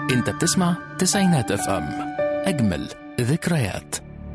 انت بتسمع تسعينات اف ام اجمل ذكريات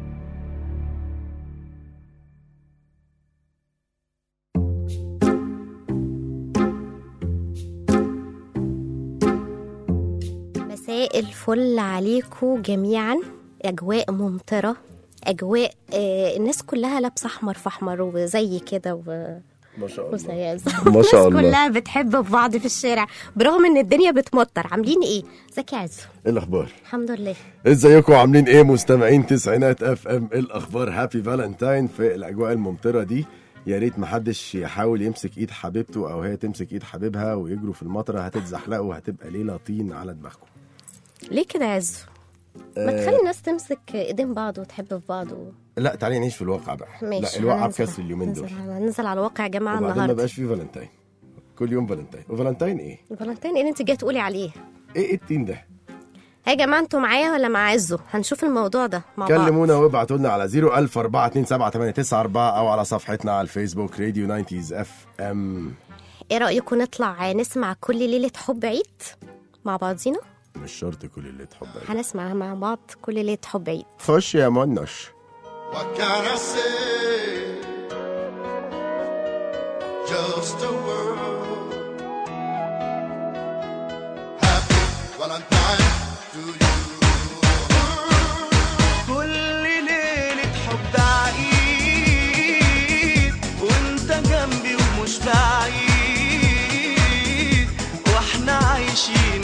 مساء الفل عليكم جميعا اجواء ممطره اجواء آه الناس كلها لابسه احمر في احمر وزي كده و... ما شاء الله وزي ما شاء الناس الله. كلها بتحب في بعض في الشارع برغم ان الدنيا بتمطر عاملين ايه ازيك يا عزو ايه الاخبار الحمد لله ازيكم عاملين ايه مستمعين تسعينات اف ام ايه الاخبار هابي فالنتاين في الاجواء الممطره دي يا ريت محدش يحاول يمسك ايد حبيبته او هي تمسك ايد حبيبها ويجروا في المطره هتتزحلقوا وهتبقى ليله طين على دماغكم ليه كده يا عزو ما تخلي الناس تمسك ايدين بعض وتحب في بعض و... لا تعالي نعيش في الواقع بقى ماشي لا الواقع هننزل- بكسر اليومين دول هننزل- هننزل على الواقع يا جماعه وبعدين ما النهارده بقاش فيه فالنتاين كل يوم فالنتاين وفالنتاين ايه فالنتين ايه اللي انت جايه تقولي عليه ايه إيه التين ده يا جماعه انتوا معايا ولا مع عزو هنشوف الموضوع ده مع بعض كلمونا وابعتوا لنا على 010427894 او على صفحتنا على الفيسبوك راديو 90 اف ام ايه رايكم نطلع نسمع كل ليله حب عيد مع بعضينا مش شرط كل اللي تحب هنسمع مع بعض كل ليله حب عيد خش يا منش What can I say? Just a word. Happy Valentine to you. كل ليلة حب عيد وانت جنبي ومش بعيد واحنا عايشين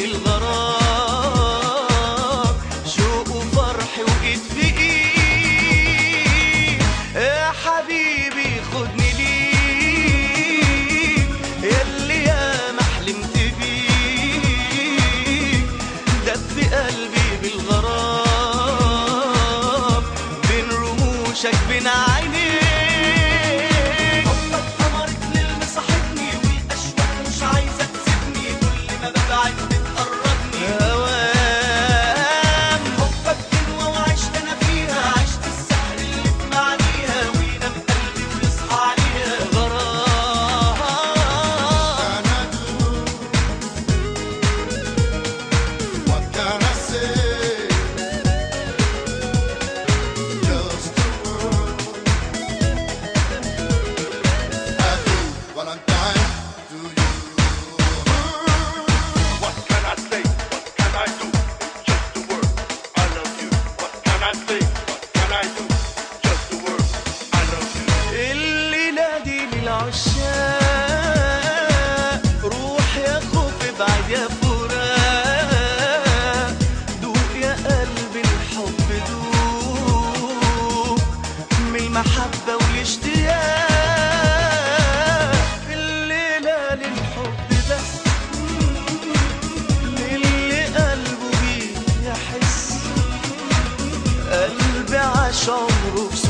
الغرام شوق وفرح وايد في ايد يا حبيبي خدني ليك ياللي ياما حلمت بيك دب قلبي بالغرام بين رموشك بين عينيك حبك قمرك للي صاحبني والاشواق مش عايزه تسيبني كل ما ببعد بتقربني هوام حبك حلوه وعشت انا فيها عشت السحر اللي في معانيها وينام قلبي ويصحى عليها غرام What can I say? Just a word. Happy Valentine to you. What can I say? What can I do? Just a word. I love you. What can I say? What can I do? Just a word. I love you. اللي نادي للعشاق روح يا خوف ابعد يا فراق دوق يا قلبي الحب دوق من المحبة والاشتياق في الليلة للحب بس للي قلبه بيه يحس قلبي عاش عمره في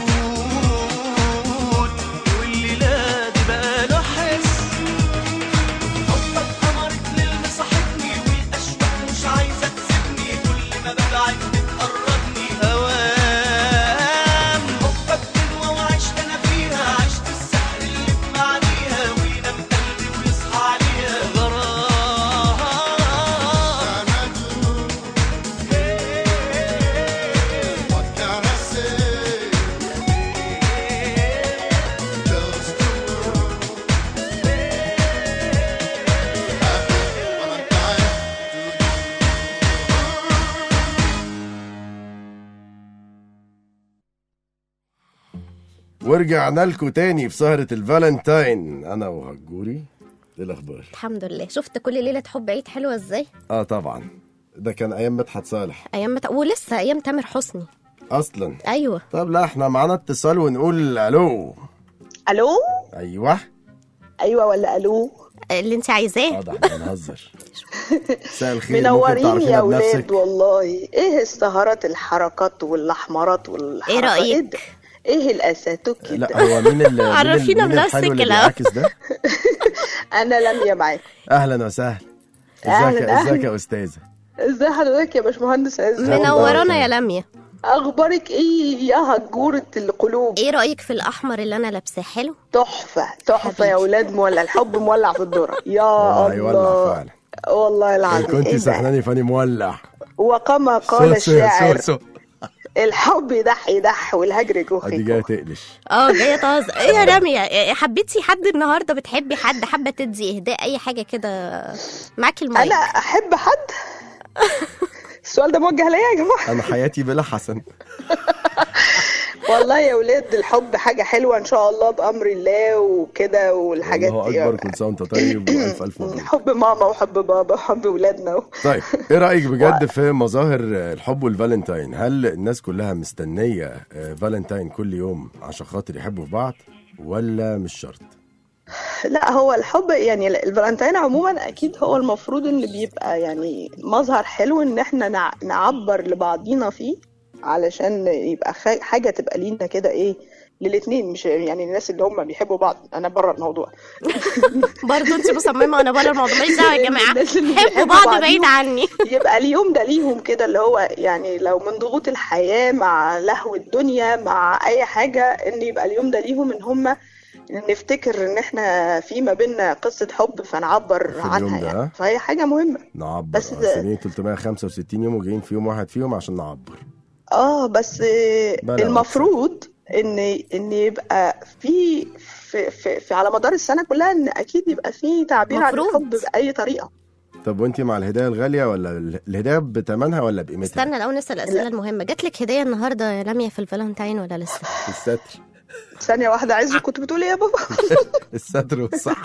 سكوت والليلة دي بقاله حس حبك قمرك للي صاحبني والأشواق مش عايزة تسيبني كل ما ببعد بتقربني هوام حبك حلوة وعشت أنا فيها عشت السحر اللي في معانيها وينام قلبي ويصحى عليها غرام What can I say? Just a word. Happy Valentine to you. ورجعنا لكم تاني في سهرة الفالنتاين انا وهجوري ايه الاخبار الحمد لله شفت كل ليله حب عيد حلوه ازاي اه طبعا ده كان ايام مدحت صالح ايام مت... ولسه ايام تامر حسني اصلا ايوه طب لا احنا معانا اتصال ونقول الو الو ايوه ايوه ولا الو اللي انت عايزاه اه ده احنا بنهزر مساء الخير ممكن منورين تعرفينا يا بنفسك ولاد والله ايه السهرات الحركات والاحمرات والحركات رأيك؟ ايه, ده؟ إيه الاساتوك كده لا هو مين ال مين ال- عرفينا مين بنفسك الحلو اللي الأول. بيعاكس ده انا لميا معاك اهلا وسهلا أهلاً، ازيك ازيك أهلاً. يا استاذه ازي حضرتك يا باشمهندس عز منورانا يا لميا اخبارك ايه يا هجورة القلوب ايه رايك في الاحمر اللي انا لابساه حلو تحفة تحفة يا حبيبي. ولاد مولع الحب مولع في الذرة يا والله الله يولع فعلا والله إن العظيم كنت إيه ده؟ سحناني فاني مولع وكما قال سو- سو- الشاعر سو- سو. الحب يدح يدح والهجر ادي جوخي جايه تقلش اه جايه طازه ايه يا رامية حبيتي حد النهارده بتحبي حد حابه تدي اهداء اي حاجه كده معاكي المايك انا احب حد السؤال ده موجه ليا يا جماعه انا حياتي بلا حسن والله يا ولاد الحب حاجه حلوه ان شاء الله بامر الله وكده والحاجات الله دي اكبر كل سنه وانت طيب والف الف مبروك حب ماما وحب بابا وحب ولادنا طيب ايه رايك بجد في مظاهر الحب والفالنتاين هل الناس كلها مستنيه آه، فالنتاين كل يوم عشان خاطر يحبوا في بعض ولا مش شرط لا هو الحب يعني الفالنتين عموما اكيد هو المفروض ان بيبقى يعني مظهر حلو ان احنا نع- نعبر لبعضينا فيه علشان يبقى خ- حاجه تبقى لينا كده ايه للاتنين مش يعني الناس اللي هم بيحبوا بعض انا بره الموضوع برضه انت مصممه انا بره الموضوع ماليش دعوه يا جماعه الناس اللي حبوا بيحبوا بعض بعض بعيد عني يبقى اليوم ده ليهم كده اللي هو يعني لو من ضغوط الحياة مع لهو الدنيا مع أي حاجة إن يبقى اليوم ده ليهم إن هم نفتكر إن إحنا في ما بيننا قصة حب فنعبر في اليوم عنها ده، يعني ها؟ فهي حاجة مهمة نعبر بس بس ده- سنين 365 يوم وجايين في يوم واحد فيهم عشان نعبر اه بس بلا المفروض ان ان يبقى في في, في, في على مدار السنه كلها ان اكيد يبقى في تعبير عن مفروض. الحب باي طريقه طب وانت مع الهدايا الغاليه ولا ال- الهدايا بتمنها ولا بقيمتها استنى الاول نسال الاسئله المهمه جات لك هديه النهارده يا لميا في الفالنتاين ولا لسه الستر ثانيه واحده عايز كنت بتقول ايه يا بابا الستر والصح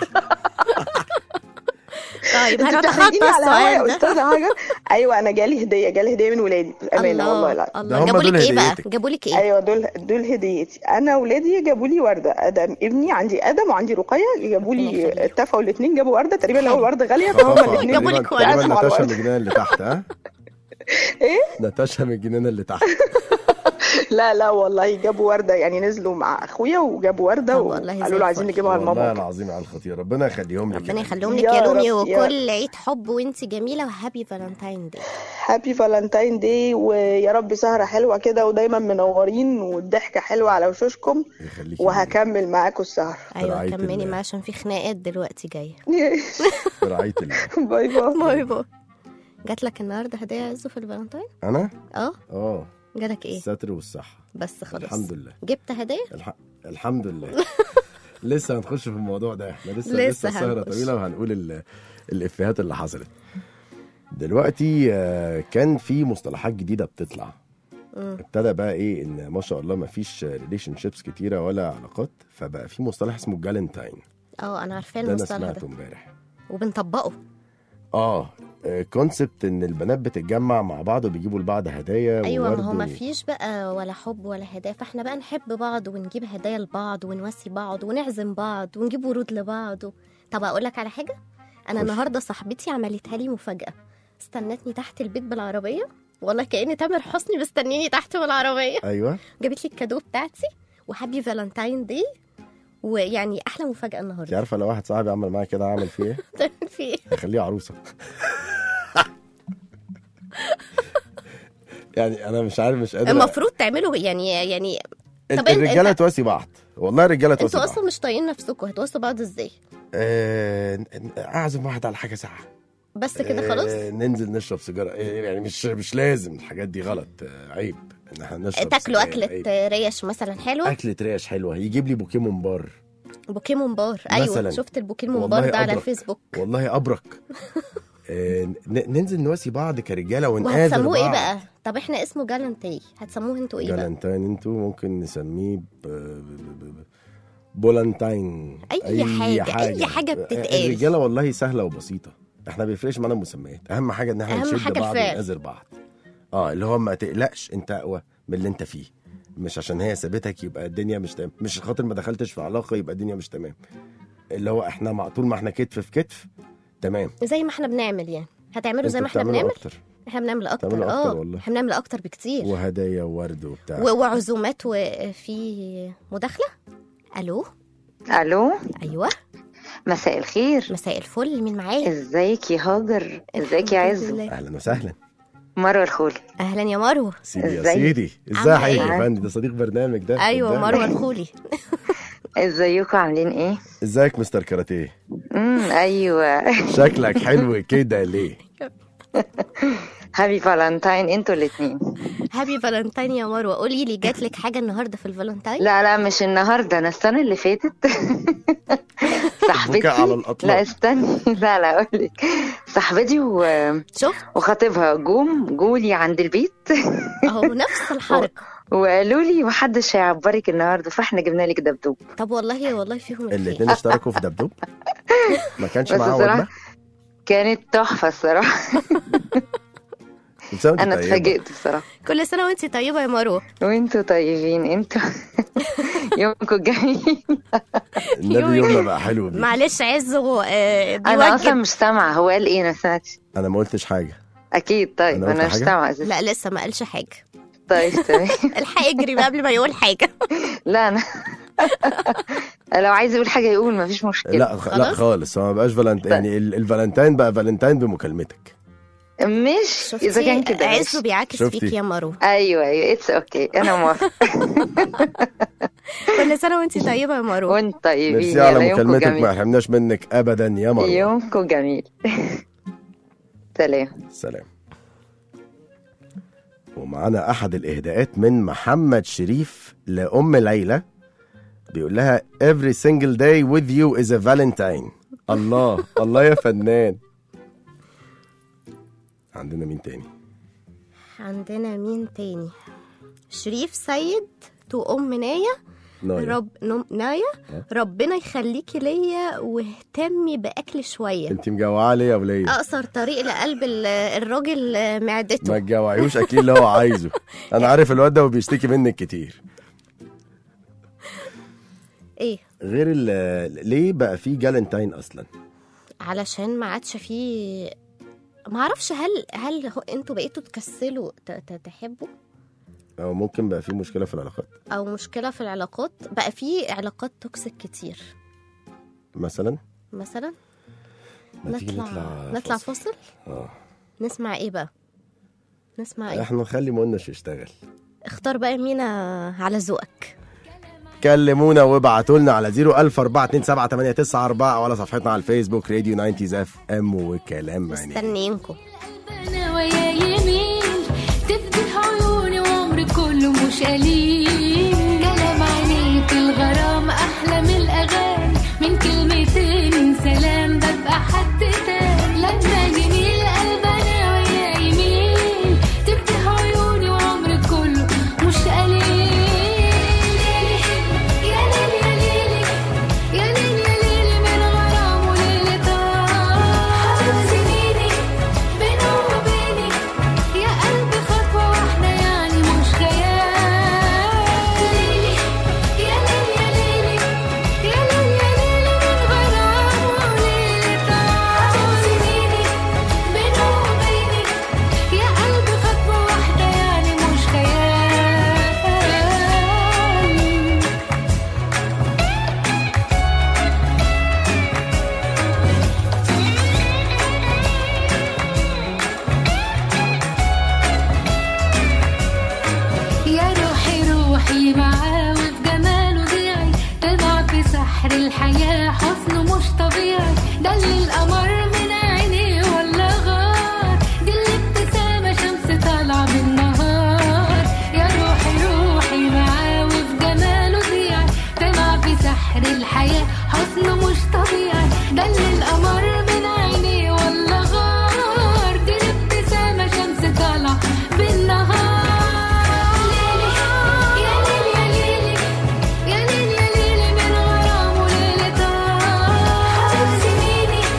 طيب انت هنتخطى بتحرجيني على هوا يا السؤال ده استاذه هاجر ايوه انا جالي هديه جالي هديه من ولادي بامانه والله الله لا الله هم جابوا دول لك ايه بقى هديتك. جابوا لك ايه ايوه دول دول هديتي انا ولادي جابوا لي ورده ادم ابني عندي ادم وعندي رقيه جابوا الله لي يخليك. اتفقوا الاثنين جابوا ورده تقريبا لو حلو. الورده غاليه فهم الاثنين جابوا لك ورد. تقريبا اتقسموا على ناتاشا من الورد. الجنينه اللي تحت ها ايه ناتاشا من الجنينه اللي تحت لا لا والله جابوا ورده يعني نزلوا مع اخويا وجابوا ورده طب والله زي وقالوا له عايزين الفل. نجيبها والله لماما العظيم على الخطير ربنا يخليهم لك ربنا يا يخليهم لك يا يا لومي رب، يا وكل عيد حب وانت جميله وهابي فالنتاين داي هابي فالنتاين داي ويا رب سهره حلوه كده ودايما منورين والضحكه حلوه على وشوشكم يخليكي وهكمل معاكم السهره ايوه رعاية كملي الله. معاه عشان في خناقات دلوقتي جايه في رعايه الله باي باي باي باي جات لك النهارده هديه يا عزو في الفالنتاين انا اه اه جالك ايه الستر والصحه بس خلاص الحمد لله جبت هديه الح... الحمد لله لسه هنخش في الموضوع ده احنا لسه لسه لسه السهره هنخش. طويله وهنقول ال... الافيهات اللي حصلت دلوقتي آه، كان في مصطلحات جديده بتطلع ابتدى بقى ايه ان ما شاء الله ما فيش ريليشن شيبس كتيره ولا علاقات فبقى في مصطلح اسمه الجالنتاين اه انا عارفاه ده انا المصطلح سمعته ده امبارح وبنطبقه اه كونسبت ان البنات بتتجمع مع بعض وبيجيبوا لبعض هدايا ايوه وورد ما هو و- ما فيش بقى ولا حب ولا هدايا فاحنا بقى نحب بعض ونجيب هدايا لبعض ونواسي بعض ونعزم بعض ونجيب ورود لبعض و... طب اقول لك على حاجه انا خش. النهارده صاحبتي عملتها لي مفاجاه استنتني تحت البيت بالعربيه والله كأن تامر حسني مستنيني تحت بالعربيه ايوه جابت لي الكادو بتاعتي وهابي فالنتاين دي ويعني احلى مفاجاه انت النهارده عارفه لو واحد صاحبي عمل معايا كده عمل فيه ايه؟ تعمل في ايه هخليه عروسه يعني انا مش عارف مش قادر المفروض تعملوا يعني يعني ال- طب انت- الرجاله انت- تواسي بعض والله الرجاله تواسي انتوا بعض اصلا مش طايقين نفسكم هتوصوا بعض ازاي آه، ن- اعزم واحد على حاجه ساعه بس كده خلاص آه، ننزل نشرب سيجاره آه، يعني مش مش لازم الحاجات دي غلط آه، عيب ان احنا نشرب تاكلوا سجاير، اكلة عيب. ريش مثلا حلوة اكلة ريش حلوه يجيب لي بوكيمون بار بوكيمون بار ايوه مثلاً. شفت البوكيمون والله بار ده على أبرك. الفيسبوك والله ابرك آه، ن- ننزل نواسي بعض كرجاله ونقابل وهتسموه ايه بعض. بقى طب احنا اسمه جالنتي هتسموه انتوا ايه بقى جالنتاين انتوا ممكن نسميه ب... ب... ب... ب... بولنتاين أي حاجة، أي حاجة بتتقال. الرجاله والله سهله وبسيطه احنا ما بيفرقش معانا المسميات اهم حاجه ان احنا أهم نشد حاجة بعض الفعل. ونقازر بعض اه اللي هو ما تقلقش انت اقوى من اللي انت فيه مش عشان هي سابتك يبقى الدنيا مش تمام مش خاطر ما دخلتش في علاقه يبقى الدنيا مش تمام اللي هو احنا مع طول ما احنا كتف في كتف تمام زي ما احنا بنعمل يعني هتعملوا زي انتوا ما احنا بتعملوا بنعمل اكتر احنا بنعمل اكتر بتعملوا أكتر اه والله. احنا بنعمل اكتر بكتير وهدايا وورد وبتاع و- وعزومات وفي مداخلة الو الو ايوه مساء الخير مساء الفل مين معايا ازيك يا هاجر ازيك يا الحمد عزو لله. اهلا وسهلا مروه الخولي اهلا يا مروه سيدي يا ازيك؟ سيدي ازاي عاملة حقيقي ايه؟ يا فندم ده صديق برنامج ده ايوه صدقني. مروه الخولي ازيكم عاملين ايه ازيك مستر كاراتيه امم ايوه شكلك حلو كده ليه هابي فالنتاين انتوا الاتنين هابي فالنتاين يا مروه قولي لي جات لك حاجه النهارده في الفالنتاين لا لا مش النهارده انا السنه اللي فاتت صاحبتي بكاء على الأطلال. لا استني لا لا اقول لك صاحبتي و... شوف وخطيبها جم جولي عند البيت اهو نفس الحركه وقالوا لي محدش هيعبرك النهارده فاحنا جبنا لك دبدوب طب والله والله فيهم الخير الاتنين اشتركوا في دبدوب ما كانش بس معاه الصراحة وجبه كانت تحفه الصراحه كل سنة وأنت انا طيبة. اتفاجئت الصراحه كل سنه وانت طيبه يا مروه وانتوا طيبين انتوا يومكم جميل النبي يومنا بقى حلو بيه. معلش عزه آه انا اصلا بيوجب مش سامعه هو قال ايه انا سمعتش انا ما قلتش حاجه اكيد طيب أنا قلت انا مش حاجة؟ سامعه اساسا لا لسه ما قالش حاجه طيب تمام الحق اجري بقى قبل ما يقول حاجه لا انا لو عايز يقول حاجه يقول مفيش مشكله لا خ... لا خلاص؟ خالص هو ما بقاش فالنت يعني ال- الفالنتاين بقى فالنتاين بمكالمتك مش اذا كان كده عزه ماشي. بيعاكس شفتي؟ فيك يا مروه ايوه ايوه اتس اوكي انا موافقه كل سنه وانت طيبه يا مروه وانت طيبين ميرسي على يلا يومكم مكالمتك ما جميل حرمناش منك ابدا يا مروه يومكم جميل سلام سلام ومعانا احد الاهداءات من محمد شريف لام ليلى بيقول لها every single day with you is a valentine الله الله يا فنان عندنا مين تاني عندنا مين تاني شريف سيد تو ام نايه نايا رب نم... نايا ربنا يخليكي ليا واهتمي باكل شويه انت مجوعه ليه يا وليه اقصر طريق لقلب ال- الراجل معدته ما تجوعيهوش اكيد اللي هو عايزه انا عارف الواد ده وبيشتكي منك كتير ايه غير ال- ليه بقى في جالنتاين اصلا علشان ما عادش فيه ما اعرفش هل هل هو انتوا بقيتوا تكسلوا ت- ت- تحبوا او ممكن بقى في مشكله في العلاقات او مشكله في العلاقات بقى في علاقات توكسيك كتير مثلا مثلا ما تيجي نطلع نطلع نطلع فاصل. فاصل اه نسمع ايه بقى نسمع ايه احنا نخلي منش يشتغل اختار بقى مينا على ذوقك كلمونا وابعتوا لنا على 004278994 او على صفحتنا على الفيسبوك راديو 90 اف ام وكلام عيني مستنيينكم انا ويا يمين تفتح عيوني وعمري كله مش قليل كلام عينيك الغرام احلى من الاغاني من كلمتين سلام ببقى حد تاني لما جميل قلب انا ويا يمين تفتح عيوني وعمري كله مش قليل يا ليل يا ليلي يا ليل يا ليلي من غرام وليلة طار سنيني بينه وبيني يا قلبي خطوة واحدة يعني مش خيال ليلي يا ليل يا ليلي يا ليل يا ليلي من غرام وليلة طار سنيني بينه وبيني يا قلبي خطوة واحدة يعني مش خيال يا روحي روحي معاه وفي جماله ضيعي تضع في سحر الحياة حسنه مش طبيعي ده اللي القمر من عينيه ولا غار دي الابتسامة شمس طالعة بالنهار يا روحي روحي معاه وفي جماله ضيعي تضع في سحر الحياة حسنه مش طبيعي ده اللي القمر من عينيه ولا غار دي الابتسامة شمس طالعة بالنهار ليلي يا ليل يا ليلي يا ليل يا ليلي من غرام وليلة طار سنيني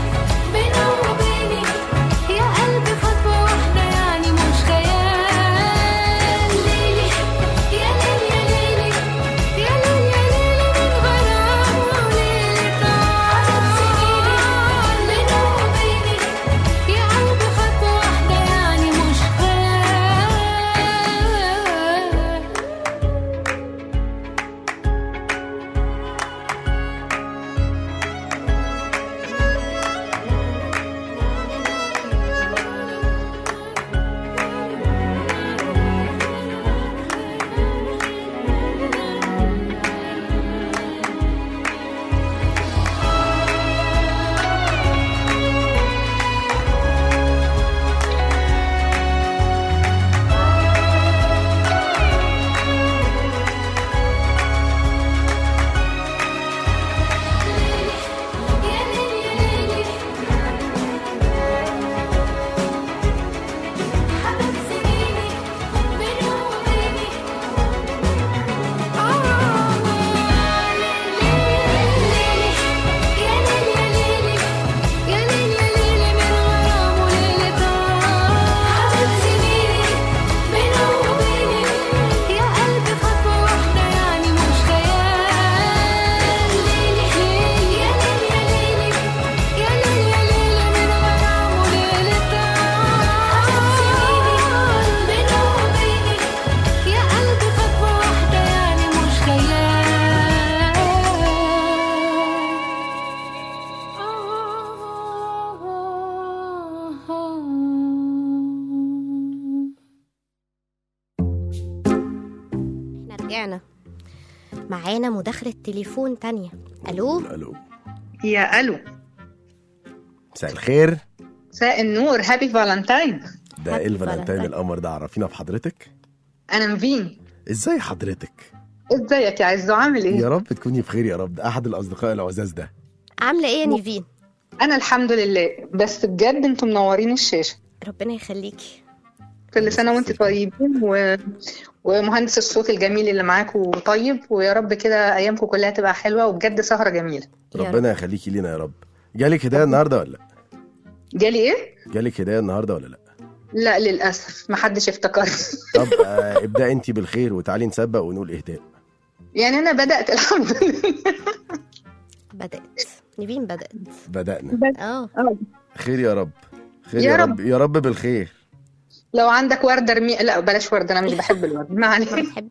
ورجعنا معانا مداخلة تليفون تانية ألو الو يا الو مساء الخير مساء النور هابي فالنتاين ده ايه Happy الفالنتين Valentine. القمر ده عرفينا بحضرتك انا مفين ازاي حضرتك ازيك يا عزو عامل ايه يا رب تكوني بخير يا رب ده احد الاصدقاء العزاز ده عاملة إيه يا نيفين؟ انا الحمد لله بس بجد انتم منورين الشاشه ربنا يخليكي كل سنه وانت طيبين و... ومهندس الصوت الجميل اللي معاكم طيب ويا رب كده ايامكم كلها تبقى حلوه وبجد سهره جميله يا رب. ربنا يخليكي لينا يا رب جالك هدايا النهارده ولا لا جالي ايه جالك هدايا النهارده ولا لا لا للاسف محدش افتكرني طب آه ابدا انت بالخير وتعالي نسبق ونقول اهداء يعني انا بدات الحمد لله بدأت نيفين بدأت بدانا اه آه. خير يا رب خير يا يا رب. رب يا رب بالخير لو عندك ورده ارمي لا بلاش ورده انا مش بحب الورد ما ما عليك بحب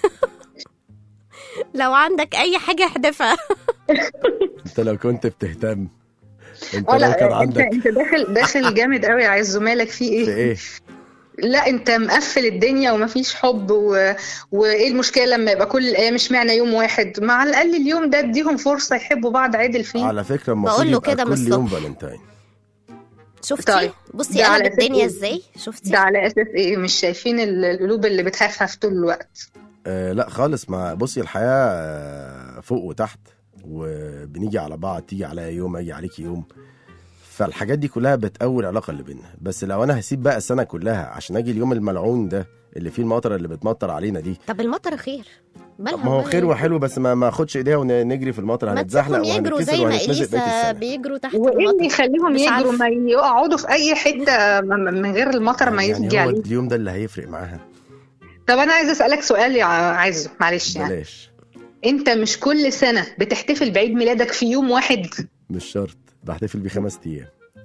لو عندك أي حاجة احذفها انت لو كنت بتهتم انت اه لو لا كان انت عندك انت داخل داخل جامد قوي يا عزو مالك في ايه في ايه لا انت مقفل الدنيا ومفيش حب و... وايه المشكله لما يبقى كل الايام اشمعنى يوم واحد ما على الاقل اليوم ده اديهم فرصه يحبوا بعض عدل فيه على فكره المفروض بقول له يبقى كده من كل يوم الصبح. فالنتاين شفتي طيب. بصي ده على قلب أساس الدنيا إيه؟ ازاي شفتي ده على اساس ايه مش شايفين ال- القلوب اللي بتهفهف طول الوقت آه لا خالص ما بصي الحياه آه، فوق وتحت وبنيجي على بعض تيجي عليا يوم اجي عليكي يوم فالحاجات دي كلها بتقوي العلاقه اللي بينا بس لو انا هسيب بقى السنه كلها عشان اجي اليوم الملعون ده اللي فيه المطره اللي بتمطر علينا دي طب المطر خير طب ما هو خير وحلو بس ما ما اخدش ايديها ونجري في المطر ما هنتزحلق تسيبهم يجروا وهنتكسر زي ما وهنتمزق بقيه اليسا السنه بيجروا تحت وايه اللي المطر يخليهم مش يجروا عارفة. ما يقعدوا في اي حته م- م- من غير المطر ما يجي يعني هو عليه اليوم ده اللي هيفرق معاها طب انا عايزه اسالك سؤال يا عزو معلش يعني بلاش انت مش كل سنه بتحتفل بعيد ميلادك في يوم واحد مش شرط بحتفل بيه خمس ايام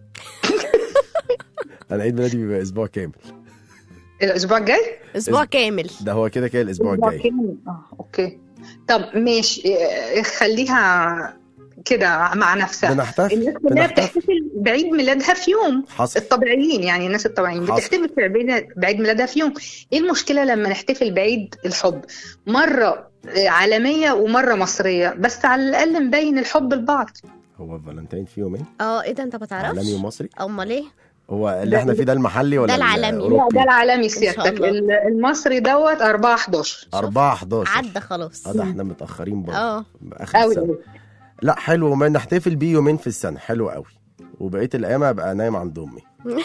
انا عيد ميلادي بيبقى اسبوع كامل الاسبوع الجاي اسبوع كامل ده هو كده كده الاسبوع الجاي كامل اه اوكي طب ماشي اه، خليها كده مع نفسها بنحتفل الناس كلها بنحتفل بتحتفل بعيد ميلادها في يوم حصل الطبيعيين يعني الناس الطبيعيين حصل. بتحتفل بعيد بعيد ميلادها في يوم ايه المشكله لما نحتفل بعيد الحب مره اه، عالميه ومره مصريه بس على الاقل نبين الحب لبعض هو فالنتين في يومين اه ايه ده انت ما تعرفش عالمي ومصري امال ايه هو اللي احنا فيه ده المحلي ولا ده العالمي. لا، لا الأوروبي؟ ده العالمي إن شاء سيادتك الله. ال- المصري دوت 4 11 4 11 عدى خلاص اه ده احنا متاخرين برضه اه اخر قوي السنه لا حلو وما نحتفل بيه يومين في السنه حلو قوي وبقيه الايام ابقى نايم عند امي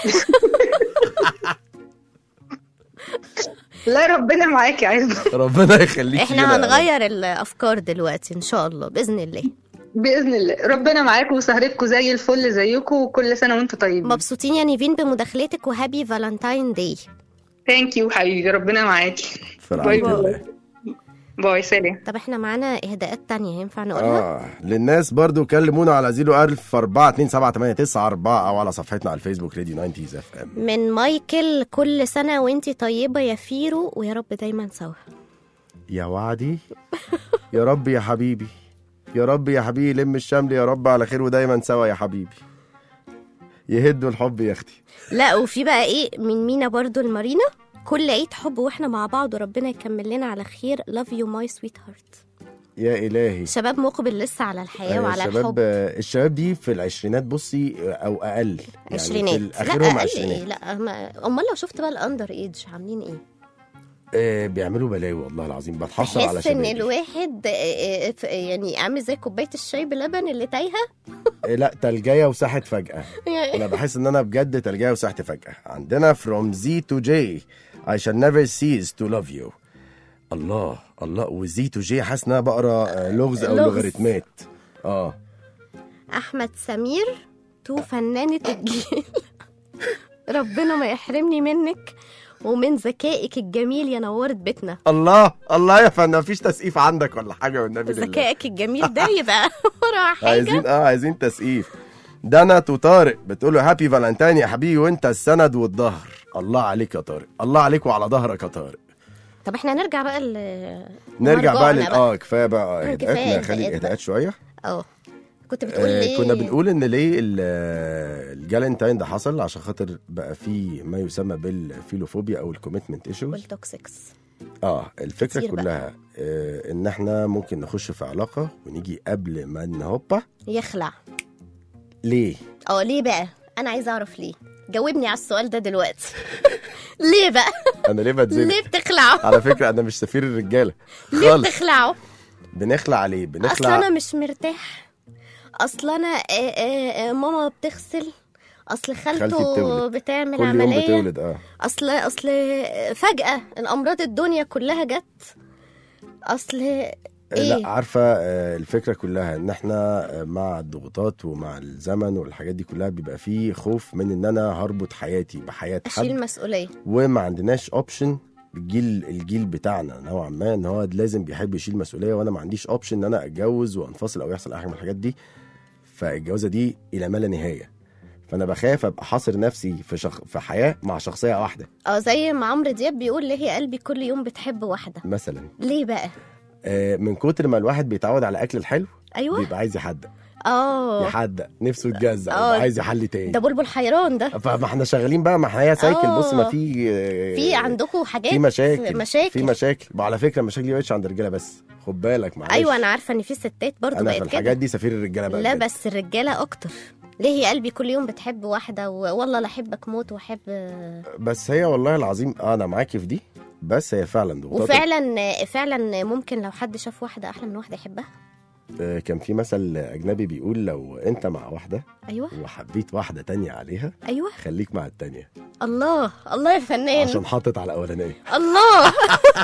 لا ربنا معاك يا عز ربنا يخليك احنا هنغير الافكار دلوقتي ان شاء الله باذن الله باذن الله ربنا معاكم وسهرتكم زي الفل زيكم وكل سنه وانتم طيبين مبسوطين يا نيفين بمداخلتك وهابي فالنتاين داي ثانك يو حبيبي ربنا معاكي في باي رعايه باي. الله باي سلام طب احنا معانا اهداءات تانية ينفع نقولها اه للناس برضو كلمونا على 01000 427 او على صفحتنا على الفيسبوك راديو 90 اف ام من مايكل كل سنة وانتي طيبة يا فيرو ويا رب دايما سوا يا وعدي يا رب يا حبيبي يا رب يا حبيبي لم الشمل يا رب على خير ودايما سوا يا حبيبي يهدوا الحب يا اختي لا وفي بقى ايه من مينا برضو المارينا كل عيد حب واحنا مع بعض وربنا يكمل لنا على خير love you my sweetheart يا الهي شباب مقبل لسه على الحياة آه، وعلى الشباب الحب آه، الشباب دي في العشرينات بصي آه، او اقل يعني عشرينات في لا اخرهم اقل ايه عشرينات لا ما- امال لو شفت بقى الاندر ايج عاملين ايه آه، بيعملوا بلاوي والله العظيم بتحصل على تحس ان شباب الواحد آه، آه، ف- يعني عامل زي كوبايه الشاي بلبن اللي تايهه لا تلجايه وساحت فجاه يعني انا بحس ان انا بجد تلجايه وسحت فجاه عندنا from Z to J I shall never cease to love you الله الله وزي تو جي حاسس ان انا بقرا آه، لغز او لغز. لوغاريتمات اه احمد سمير تو فنانه الجيل ربنا ما يحرمني منك ومن ذكائك الجميل يا نورت بيتنا الله الله يا فندم مفيش تسقيف عندك ولا حاجه والنبي لله ذكائك الجميل ده يبقى ورا حاجه عايزين اه عايزين تسقيف دنا وطارق بتقول له هابي فالنتين يا حبيبي وانت السند والظهر الله عليك يا طارق الله عليك وعلى ظهرك يا طارق طب احنا نرجع بقى ل نرجع بقى مرجعنا لل اه كفايه بقى كفاية اهداءاتنا إهداءات خلي بقى. اهداءات شويه اه كنت بتقول آه ليه كنا بنقول ان ليه ال- آه، الجالنتاين ده حصل عشان خاطر بقى في ما يسمى بالفيلوفوبيا او الكوميتمنت ايشوز والتوكسيكس اه الفكره كتير بقى. كلها آه ان احنا ممكن نخش في علاقه ونيجي قبل ما نهوبا يخلع ليه اه ليه بقى انا عايزه اعرف ليه جاوبني على السؤال ده دلوقتي ليه بقى انا ليه بتزنق ليه بتخلعوا على فكره انا مش سفير الرجاله ليه خالص بتخلعوا بنخلع ليه اصل بنخلع انا مش مرتاح اصل انا آه، آه، آه، ماما بتغسل اصل خالتي خالته بتولد. بتعمل كل يوم عمليه بتولد اه اصل اصل فجاه الامراض الدنيا كلها جت اصل لا ايه عارفه آه، الفكره كلها ان احنا آه، مع الضغوطات ومع الزمن والحاجات دي كلها بيبقى فيه خوف من ان انا هربط حياتي بحياه اشيل حد مسؤوليه وما عندناش اوبشن الجيل الجيل بتاعنا نوعا ما ان هو لازم بيحب يشيل مسؤوليه وانا ما عنديش اوبشن ان انا اتجوز وانفصل او يحصل اي حاجه من الحاجات دي فالجوازه دي الى ما لا نهايه فانا بخاف ابقى حاصر نفسي في شخ... في حياه مع شخصيه واحده اه زي ما عمرو دياب بيقول ليه يا قلبي كل يوم بتحب واحده مثلا ليه بقى آه، من كتر ما الواحد بيتعود على الاكل الحلو ايوه بيبقى عايز يحدق اه يحدق نفسه يتجزع آه. يبقى عايز يحل تاني ده بلبل حيران ده فما احنا شغالين بقى ما احنا هي سايكل آه. بص ما في آه، في عندكم حاجات في مشاكل مشاكل في مشاكل وعلى فكره المشاكل دي مش عند الرجاله بس خد بالك معلش ايوه انا عارفه ان في ستات برضو انا في بقت الحاجات كده دي سفير الرجاله بقى لا بجد. بس الرجاله اكتر ليه يا قلبي كل يوم بتحب واحده و... والله لا احبك موت واحب بس هي والله العظيم آه، انا معاكي في دي بس هي فعلا ضغوطات وفعلا فعلا ممكن لو حد شاف واحده احلى من واحده يحبها آه، كان في مثل اجنبي بيقول لو انت مع واحده ايوه وحبيت واحده تانية عليها ايوه خليك مع التانية الله الله يا فنان عشان حاطط على الاولانيه الله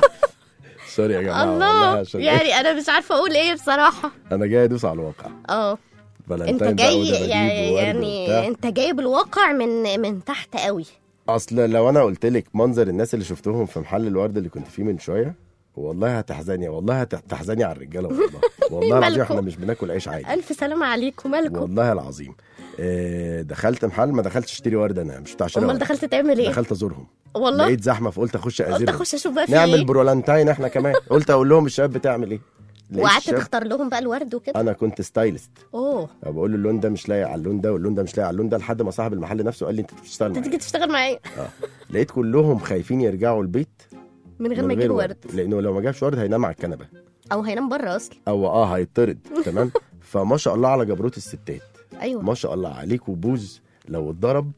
سوري يا جماعه والله الله عشان يعني انا مش عارفه اقول ايه بصراحه انا جاي ادوس على الواقع اه انت فالنتين بقى جاي ودباديب يعني, وورد يعني وبتاع. انت جايب الواقع من من تحت قوي اصل لو انا قلت لك منظر الناس اللي شفتهم في محل الورد اللي كنت فيه من شويه والله هتحزني والله هتحزني على الرجاله والله والله العظيم مالكم؟ احنا مش بناكل عيش عادي الف سلامه عليكم مالكم والله العظيم آه، دخلت محل ما دخلتش اشتري ورد انا مش بتاع شراء امال ورد. دخلت تعمل ايه دخلت ازورهم والله لقيت زحمه فقلت اخش قلت ازورهم اخش اشوف بقى في نعمل ايه برولانتاين احنا كمان قلت اقول لهم الشباب بتعمل ايه لقيت وقعدت الشاب- تختار لهم بقى الورد وكده انا كنت ستايلست اوه بقول له اللون ده مش لايق على اللون ده واللون ده مش لايق على اللون ده لحد ما صاحب المحل نفسه قال لي انت بتشتغل انت معايا تيجي تشتغل معايا اه لقيت كلهم خايفين يرجعوا البيت من غير ما يجيبوا ورد لانه لو ما جابش ورد هينام على الكنبه او هينام بره اصلا او اه هيطرد تمام فما شاء الله على جبروت الستات ايوه ما شاء الله عليك وبوز لو اتضرب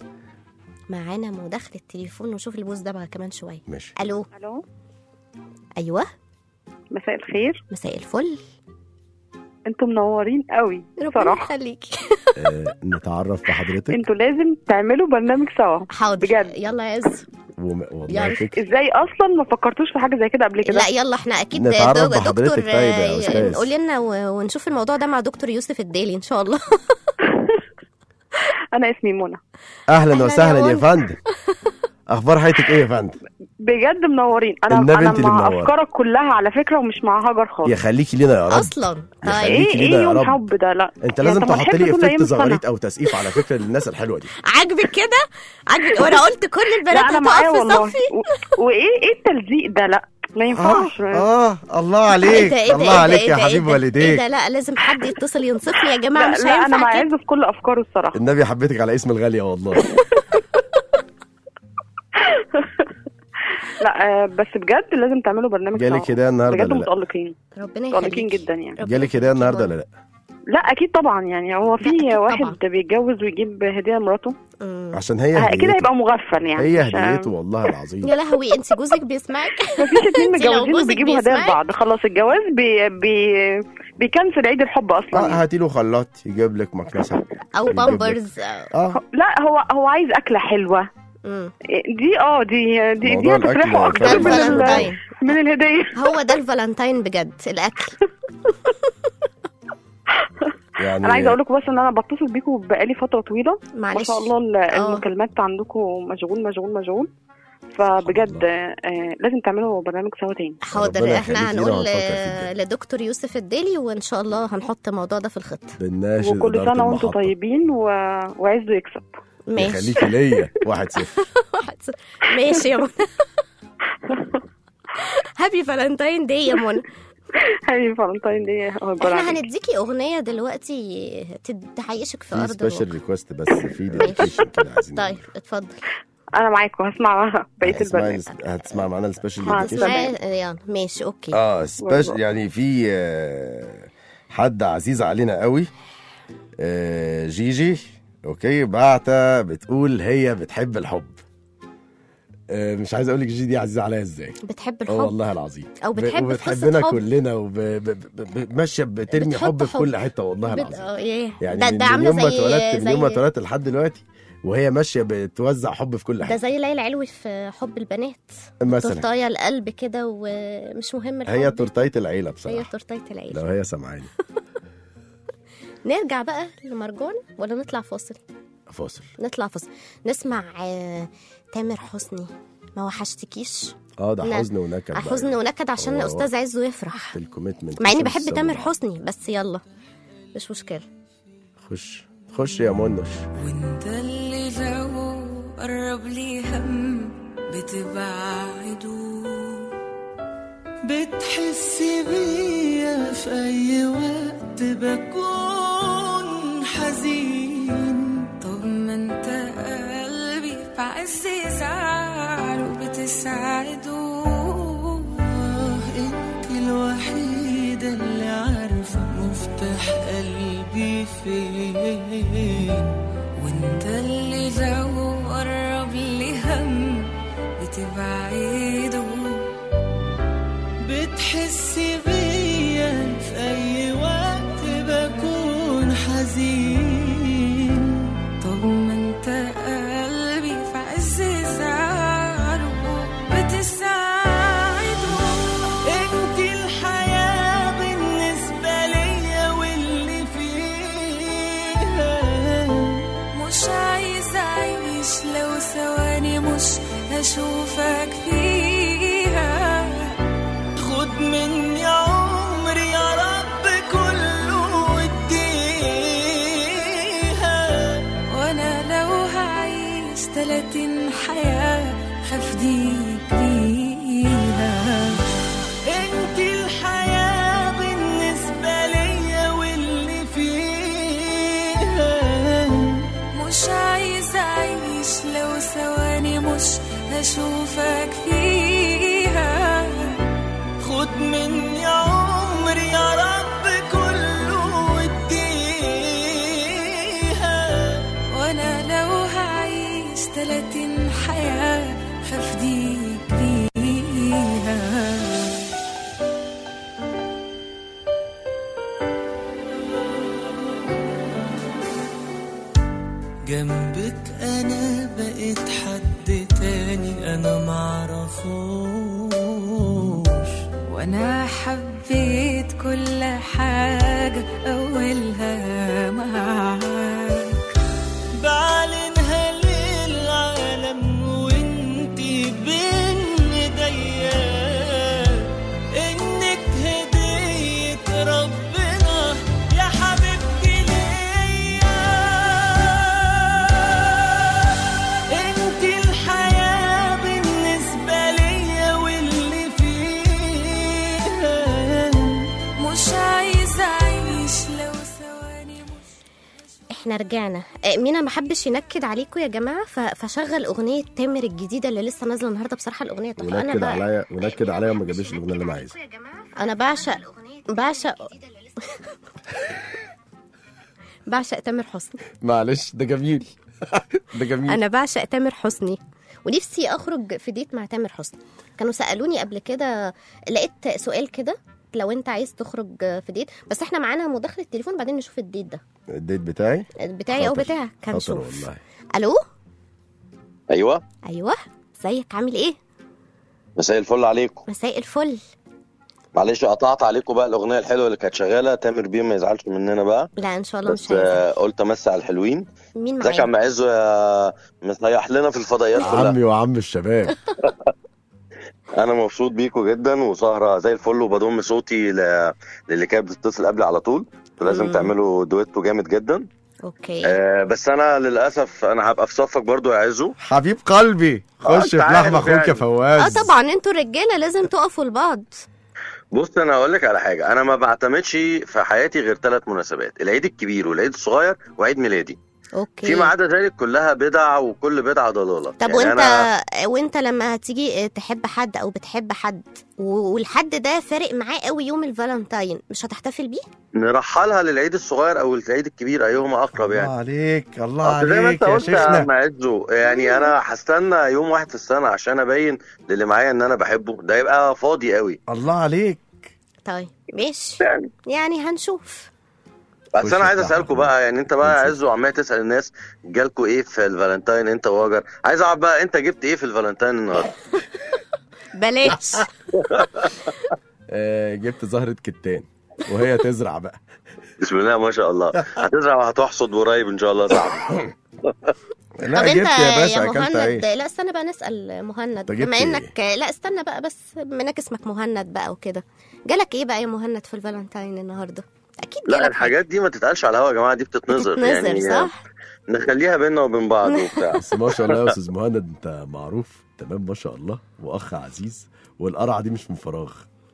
معانا مداخله تليفون ونشوف البوز ده بقى كمان شويه ماشي الو الو ايوه مساء الخير مساء الفل انتوا منورين قوي ربنا بصراحه يخليكي آه نتعرف بحضرتك انتوا لازم تعملوا برنامج سوا حاضر بجد يلا يا عز وم... والله يعني فكرة ازاي اصلا ما فكرتوش في حاجه زي كده قبل كده لا يلا احنا اكيد نتعرف دو- بحضرتك دكتور طيب يا آه، أستاذ. قول لنا و- ونشوف الموضوع ده مع دكتور يوسف الدالي ان شاء الله انا اسمي منى اهلا أهلاً وسهلا يا يا ون. فندم اخبار حياتك ايه يا فندم بجد منورين انا النبي انا انت اللي مع منورة. افكارك كلها على فكره ومش مع هاجر خالص يا خليكي لينا يا رب اصلا يا طيب خليكي ايه لينا ايه يا يوم رب حب ده لا انت يعني لازم طب ما تحط نحب لي طول أيام افكت السنة. زغاريت او تسقيف على فكره للناس الحلوه دي عاجبك كده عاجبك وانا قلت كل لا البنات انا معايا هتقف في والله صفي و- وايه ايه التلزيق ده لا ما اه ينفعش اه الله ايه عليك ده ايه ده الله ايه ده عليك ايه يا ده حبيب ايه ده ايه والديك ده لا لازم حد يتصل ينصفني يا جماعه لا, مش لا انا هينفع معاه كده في كل افكاره الصراحه النبي حبيتك على اسم الغاليه والله لا آه، بس بجد لازم تعملوا برنامج جالك سوا. هدايا النهارده بجد ولا لا متالقين ربنا متالقين يخليك جدا يعني جالك هدايا النهارده ولا لا لا اكيد طبعا يعني هو لا، أكيد في واحد طبعا. بيتجوز ويجيب هديه لمراته مم. عشان هي آه، كده هديته هيبقى مغفل يعني هي مش- هديته والله العظيم يا لهوي انت جوزك بيسمعك مفيش اتنين انت لو متجوزين جوزك وبيجيبوا هدايا بيسمعك- لبعض خلاص الجواز بي بي بيكنسل عيد الحب اصلا اه يعني. هاتي له خلاط يجيب لك مكنسه او يجيب لك. بامبرز اه لا هو هو عايز اكله حلوه مم. دي اه دي دي دي موضوع الأكل هتفرحه يا اكتر فندم. من ال- الفالنتاين. من الهديه هو ده الفالنتاين بجد الاكل يعني انا عايزه اقول لكم بس ان انا بتصل بيكم بقالي فتره طويله ما معلش شاء الله ال- آه. المكالمات عندكم مشغول مشغول مشغول فبجد آه لازم تعملوا برنامج سوا تاني حاضر ربنا احنا يخليك لينا هنقول وهنفكر آه، فيك. لدكتور يوسف الدالي وان شاء الله هنحط الموضوع ده في الخطه بالناشر وكل إدارة سنه وانتم المحطة. طيبين و... وعزوا يكسب ماشي يخليكي ليا واحد صفر واحد صفر. ماشي يا منى هابي فالنتاين داي يا منى هاي فالنتاين دي هو الجول احنا عليك. هنديكي اغنيه دلوقتي تد- تحيشك في في ارض سبيشال الواقع ريكوست بس في ديديكيشن كده عايزين طيب نعمله. اتفضل انا معاكم هسمع بقيه هتسمعي البرنامج هتسمع معانا السبيشال آه، education؟ تمام. آه، يلا ماشي اوكي اه سبيشال يعني في آه، حد عزيز علينا قوي آه، جيجي اوكي بعتة بتقول هي بتحب الحب آه، مش عايز اقول لك جيجي دي عزيزه عليا ازاي بتحب اه الحب والله العظيم أو بتحب في وبتحبنا قصة حب. كلنا وماشيه بترمي بتحط حب في حب. كل حته والله بت- العظيم اه ايه يعني ده من ده من عامله يوم ما زي اتولدت من يوم ما زي اتولدت لحد دلوقتي وهي ماشيه بتوزع حب في كل ده حته زي ليلى علوي في حب البنات مثلا تورتايه القلب كده ومش مهم الحب هي تورتايه العيله هي بصراحه تورتايه العيله لو هي سامعاني نرجع بقى لمرجان ولا نطلع فاصل فاصل نطلع فاصل نسمع آه، تامر حسني ما وحشتكيش اه ده لا. حزن ونكد بقى. حزن ونكد عشان هو- استاذ عزه يفرح الكوميتمنت مع اني مش بحب السبب. تامر حسني بس يلا مش مشكله خش خش يا منش وانت اللي لو قرب لي هم بتبعده بتحس بيا في أي وقت بكون حزين طب ما انت قلبي في عز زعله بتساعده آه انت الوحيدة اللي عارفة مفتاح قلبي فين وانت اللي لو قرب لي هم بتبعده بتحس بيا في أي وقت بكون حزين طب ما انت قلبي في عز زعله بتساعده انت الحياة بالنسبة ليا واللي فيها مش عايز اعيش لو ثواني مش هشوفك فيها خد مني عمري يا رب كله واديها وانا لو هعيش تلاتين حياة هفديك بيها انت الحياة بالنسبة ليا واللي فيها مش عايز اعيش لو ثواني مش هشوفك فيها خد مني عمري يا رب كله واديها وانا لو هعيش تلاتين حياة هفديك بيها جنبك انا بقيت حد تاني انا معرفوش وانا حبيت كل حاجة اولها معاك بعلنها للعالم وانتي بين ايديا انك هدية ربنا يا حبيبتي ليا انت الحياة بالنسبة ليا واللي فيها مش عايزة اعيش لو ثواني احنا رجعنا آه، مينا ما حبش ينكد عليكم يا جماعه ف- فشغل اغنيه تامر الجديده اللي لسه نازله النهارده بصراحه الاغنيه تحفه انا ونكد بقى عليا ونكد عليا وما جابليش الاغنيه اللي انا عايزها انا بعشق بعشق بعشق تامر حسني معلش ده جميل ده جميل انا بعشق تامر حسني ونفسي اخرج في ديت مع تامر حسني كانوا سالوني قبل كده لقيت سؤال كده لو انت عايز تخرج في ديت بس احنا معانا مداخله تليفون بعدين نشوف الديت ده الديت بتاعي بتاعي او خطر. بتاعك خطر هنشوف والله الو ايوه ايوه ازيك عامل ايه مساء الفل عليكم مساء الفل معلش قطعت عليكم بقى الاغنيه الحلوه اللي كانت شغاله تامر بيه ما يزعلش مننا بقى لا ان شاء الله بس مش هيزعل آه، قلت امسي على الحلوين مين ازيك يا معايا عم عزو يا مصيح لنا في الفضائيات كلها عمي وعم الشباب انا مبسوط بيكم جدا وسهره زي الفل وبضم صوتي ل... للي كانت بتتصل قبلي على طول لازم مم. تعملوا دويتو جامد جدا اوكي آه بس انا للاسف انا هبقى في صفك برضو يا عزو حبيب قلبي آه، خش أنت في لحم عارف اخوك يا يعني. فواز اه طبعا انتوا الرجاله لازم تقفوا لبعض بص انا هقول لك على حاجه انا ما بعتمدش في حياتي غير ثلاث مناسبات العيد الكبير والعيد الصغير وعيد ميلادي اوكي فيما عدا ذلك كلها بدع وكل بدعه ضلاله طب يعني وانت أنا وانت لما هتيجي تحب حد او بتحب حد و- والحد ده فارق معاه قوي يوم الفالنتاين مش هتحتفل بيه نرحلها للعيد الصغير او العيد الكبير ايهما اقرب يعني الله عليك الله أصل زي ما عليك انت يا قلت يا شيخنا عم عزو يعني انا هستنى يوم واحد في السنه عشان ابين للي معايا ان انا بحبه ده يبقى فاضي قوي الله عليك طيب ماشي يعني يعني هنشوف بس خش انا عايز افتح اسالكم بقى يعني انت بقى يا عزو عمال تسال الناس جالكوا ايه في الفالنتاين انت وهاجر عايز اعرف بقى انت جبت ايه في الفالنتاين النهارده بلاش آه، جبت زهرة كتان وهي تزرع بقى بسم الله ما شاء الله هتزرع وهتحصد قريب ان شاء الله صعب لا طب جبت انت يا باشا يا اكلت مهند ايه لا استنى بقى نسال مهند انت جبت بما ايه؟ انك لا استنى بقى بس بما انك اسمك مهند بقى وكده جالك ايه بقى يا مهند في الفالنتاين النهارده اكيد لا جالك الحاجات دي ما تتقالش على الهوا يا جماعه دي بتتنظر بتتنظر، يعني صح؟ نخليها بينا وبين بعض وبتاع بس ما شاء الله يا استاذ مهند انت معروف تمام ما شاء الله واخ عزيز والقرعه دي مش من فراغ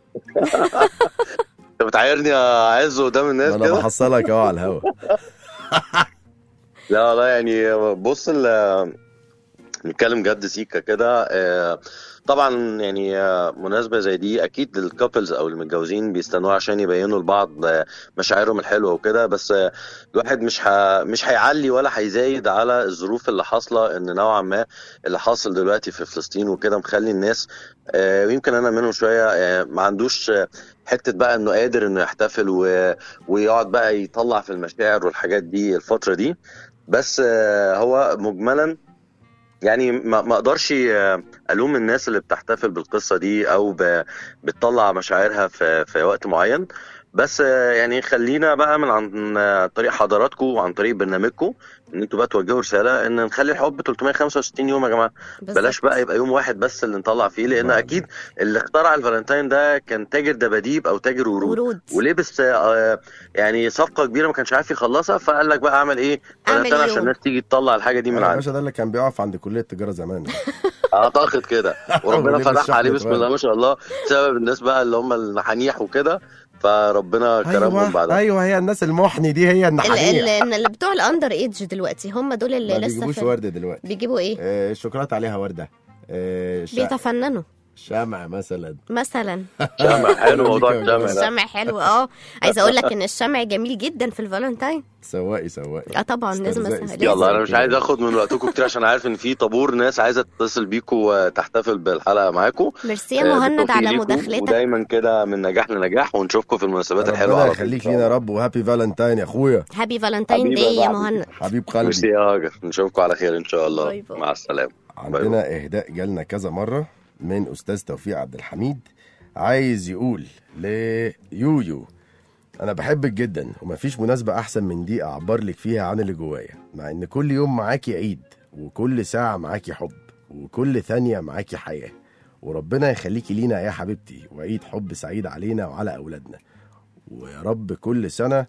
انت بتعايرني يا عز قدام الناس انا كده بحصلك اهو على الهوا لا والله يعني بص ال- نتكلم جد سيكا كده آه، طبعا يعني آه، مناسبة زي دي أكيد الكابلز أو المتجوزين بيستنوها عشان يبينوا لبعض آه، مشاعرهم الحلوة وكده بس آه، الواحد مش ه... مش هيعلي ولا هيزايد على الظروف اللي حاصلة إن نوعا ما اللي حاصل دلوقتي في فلسطين وكده مخلي الناس آه، ويمكن أنا منهم شوية آه، ما عندوش آه، حتة بقى إنه قادر إنه يحتفل و... ويقعد بقى يطلع في المشاعر والحاجات دي الفترة دي بس آه، هو مجملا يعني ما ما اقدرش آه، الوم الناس اللي بتحتفل بالقصه دي او ب- بتطلع مشاعرها في في وقت معين بس آه، يعني خلينا بقى من عن آه، طريق حضراتكم وعن طريق برنامجكم ان انتوا بقى توجهوا رساله ان نخلي الحب 365 يوم يا جماعه بالظبط. بلاش بقى يبقى يوم واحد بس اللي نطلع فيه لان اكيد اللي اخترع الفالنتين ده كان تاجر دباديب او تاجر ورود, ورود. ولبس آه، يعني صفقه كبيره ما كانش عارف يخلصها فقال لك بقى اعمل ايه أعمل فالنتين عشان يوم. الناس تيجي تطلع الحاجه دي من يا عندي باشا ده اللي كان بيقف عند كليه التجاره زمان اعتقد كده وربنا ولبس فتح شحن عليه بسم اتغير. الله ما شاء الله بسبب الناس بقى اللي هم المحانيح وكده فربنا كرمهم ايوه بعدها ايوه هي الناس المحني دي هي ال- النحانيه ال- اللي بتوع الاندر ايدج دلوقتي هم دول اللي ما لسه بيجيبوش في- ورد دلوقتي بيجيبوا ايه آه، الشوكولاته عليها ورده آه، شا- بيتفننوا شمع مثلا مثلا شمع حلو موضوع أنا الشمع بيك- ده الشمع حلو اه عايزه اقول لك ان الشمع جميل جدا في الفالنتاين سواقي سواقي اه طبعا لازم استرزقي. أسهل. يلا انا لازم مش عايز اخد من وقتكم كتير عشان عارف ان في طابور ناس عايزه تتصل بيكم وتحتفل بالحلقه معاكم ميرسي يا مهند على مداخلتك ودايما كده من نجاح لنجاح ونشوفكم في المناسبات الحلوه ربنا على طول. يخليك لينا يا رب وهابي فالنتاين يا اخويا هابي فالنتاين حبيبي داي يا يا بعض. مهند حبيب ميرسي قلبي يا هاجر نشوفكم على خير ان شاء الله باي باي. مع السلامه عندنا اهداء جالنا كذا مره من استاذ توفيق عبد الحميد عايز يقول ليويو انا بحبك جدا ومفيش مناسبه احسن من دي اعبر لك فيها عن اللي جوايا مع ان كل يوم معاكي عيد وكل ساعه معاكي حب وكل ثانيه معاكي حياه وربنا يخليكي لينا يا حبيبتي وعيد حب سعيد علينا وعلى اولادنا ويا رب كل سنه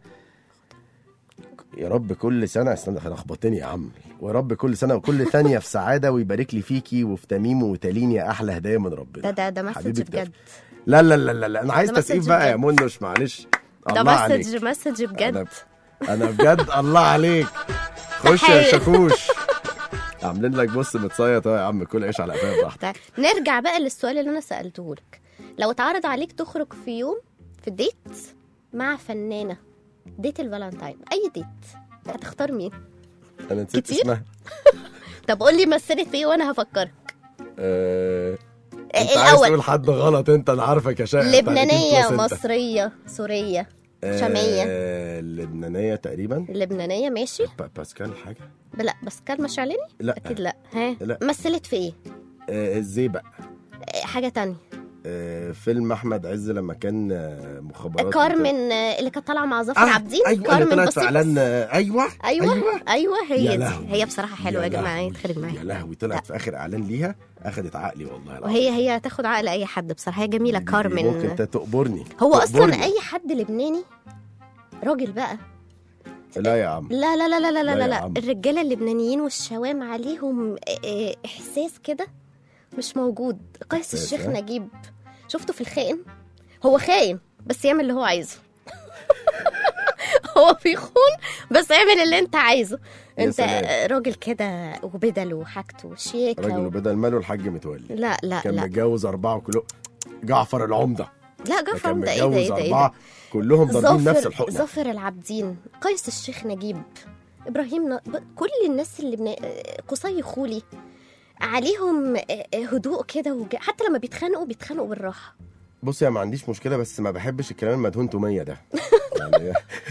يا رب كل سنه استنى لخبطتني يا عم ويا رب كل سنه وكل ثانيه في سعاده ويبارك لي فيكي وفي تميم وتالين يا احلى هدايا من ربنا ده ده ده مسج حبيبك بجد لا لا لا لا, لا. انا عايز ده تسقيف مسج بقى يا بجد. منش معلش ده الله عليك مسج مسج بجد انا انا بجد الله عليك خش يا تحية. شاكوش عاملين لك بص متصيط اهو يا عم كل عيش على قفاك براحتك طيب، نرجع بقى للسؤال اللي انا سالته لك لو اتعرض عليك تخرج في يوم في ديت مع فنانه ديت الفالنتاين اي ديت هتختار مين انا نسيت كتير؟ اسمها طب قول لي مثلت في ايه وانا هفكرك آه... إيه انت عايز الاول تقول حد غلط انت انا عارفك يا شاعر لبنانيه مصريه سوريه شاميه آه... لبنانيه تقريبا لبنانيه ماشي با- باسكال حاجه لا بس كان مشعلني لا اكيد لا ها لا. مثلت في ايه آه... الزيبق إيه، حاجه تانية آه... فيلم احمد عز لما كان آه، مخابرات كارمن آه، اللي كانت طالعه مع ظافر آه، عابدين ايوه اللي كارمن طلعت في بسيط. اعلان آه، ايوه ايوه ايوه, أيوة هي يا دي لهوي. هي بصراحه حلوه يا جماعه لهوي. يتخرج معايا يا لهوي طلعت في اخر اعلان ليها اخدت عقلي والله العظيم وهي هي هتاخد عقل اي حد بصراحه هي جميله ممكن كارمن تقبرني هو اصلا تقبرني. اي حد لبناني راجل بقى لا يا عم لا لا لا لا لا لا لا, يا لا. عم. الرجاله اللبنانيين والشوام عليهم آه، آه، احساس كده مش موجود قيس إحساس، الشيخ ها؟ نجيب شفته في الخائن هو خاين بس يعمل اللي هو عايزه هو بيخون بس اعمل اللي انت عايزه يا انت سلام. راجل كده وبدل وحاجته وشياكه راجل و... وبدل ماله الحاج متولي لا لا كان لا متجوز اربعه كله جعفر العمده لا ده جعفر كان ده ايه ده متجوز ايه ده ايه اربعه ده كلهم ضاربين نفس ظافر الحقنه ظافر العابدين قيس الشيخ نجيب ابراهيم ن... ب- كل الناس اللي بنا... قصي خولي عليهم هدوء كده وج... حتى لما بيتخانقوا بيتخانقوا بالراحه بص يا ما عنديش مشكله بس ما بحبش الكلام المدهون توميه ده يعني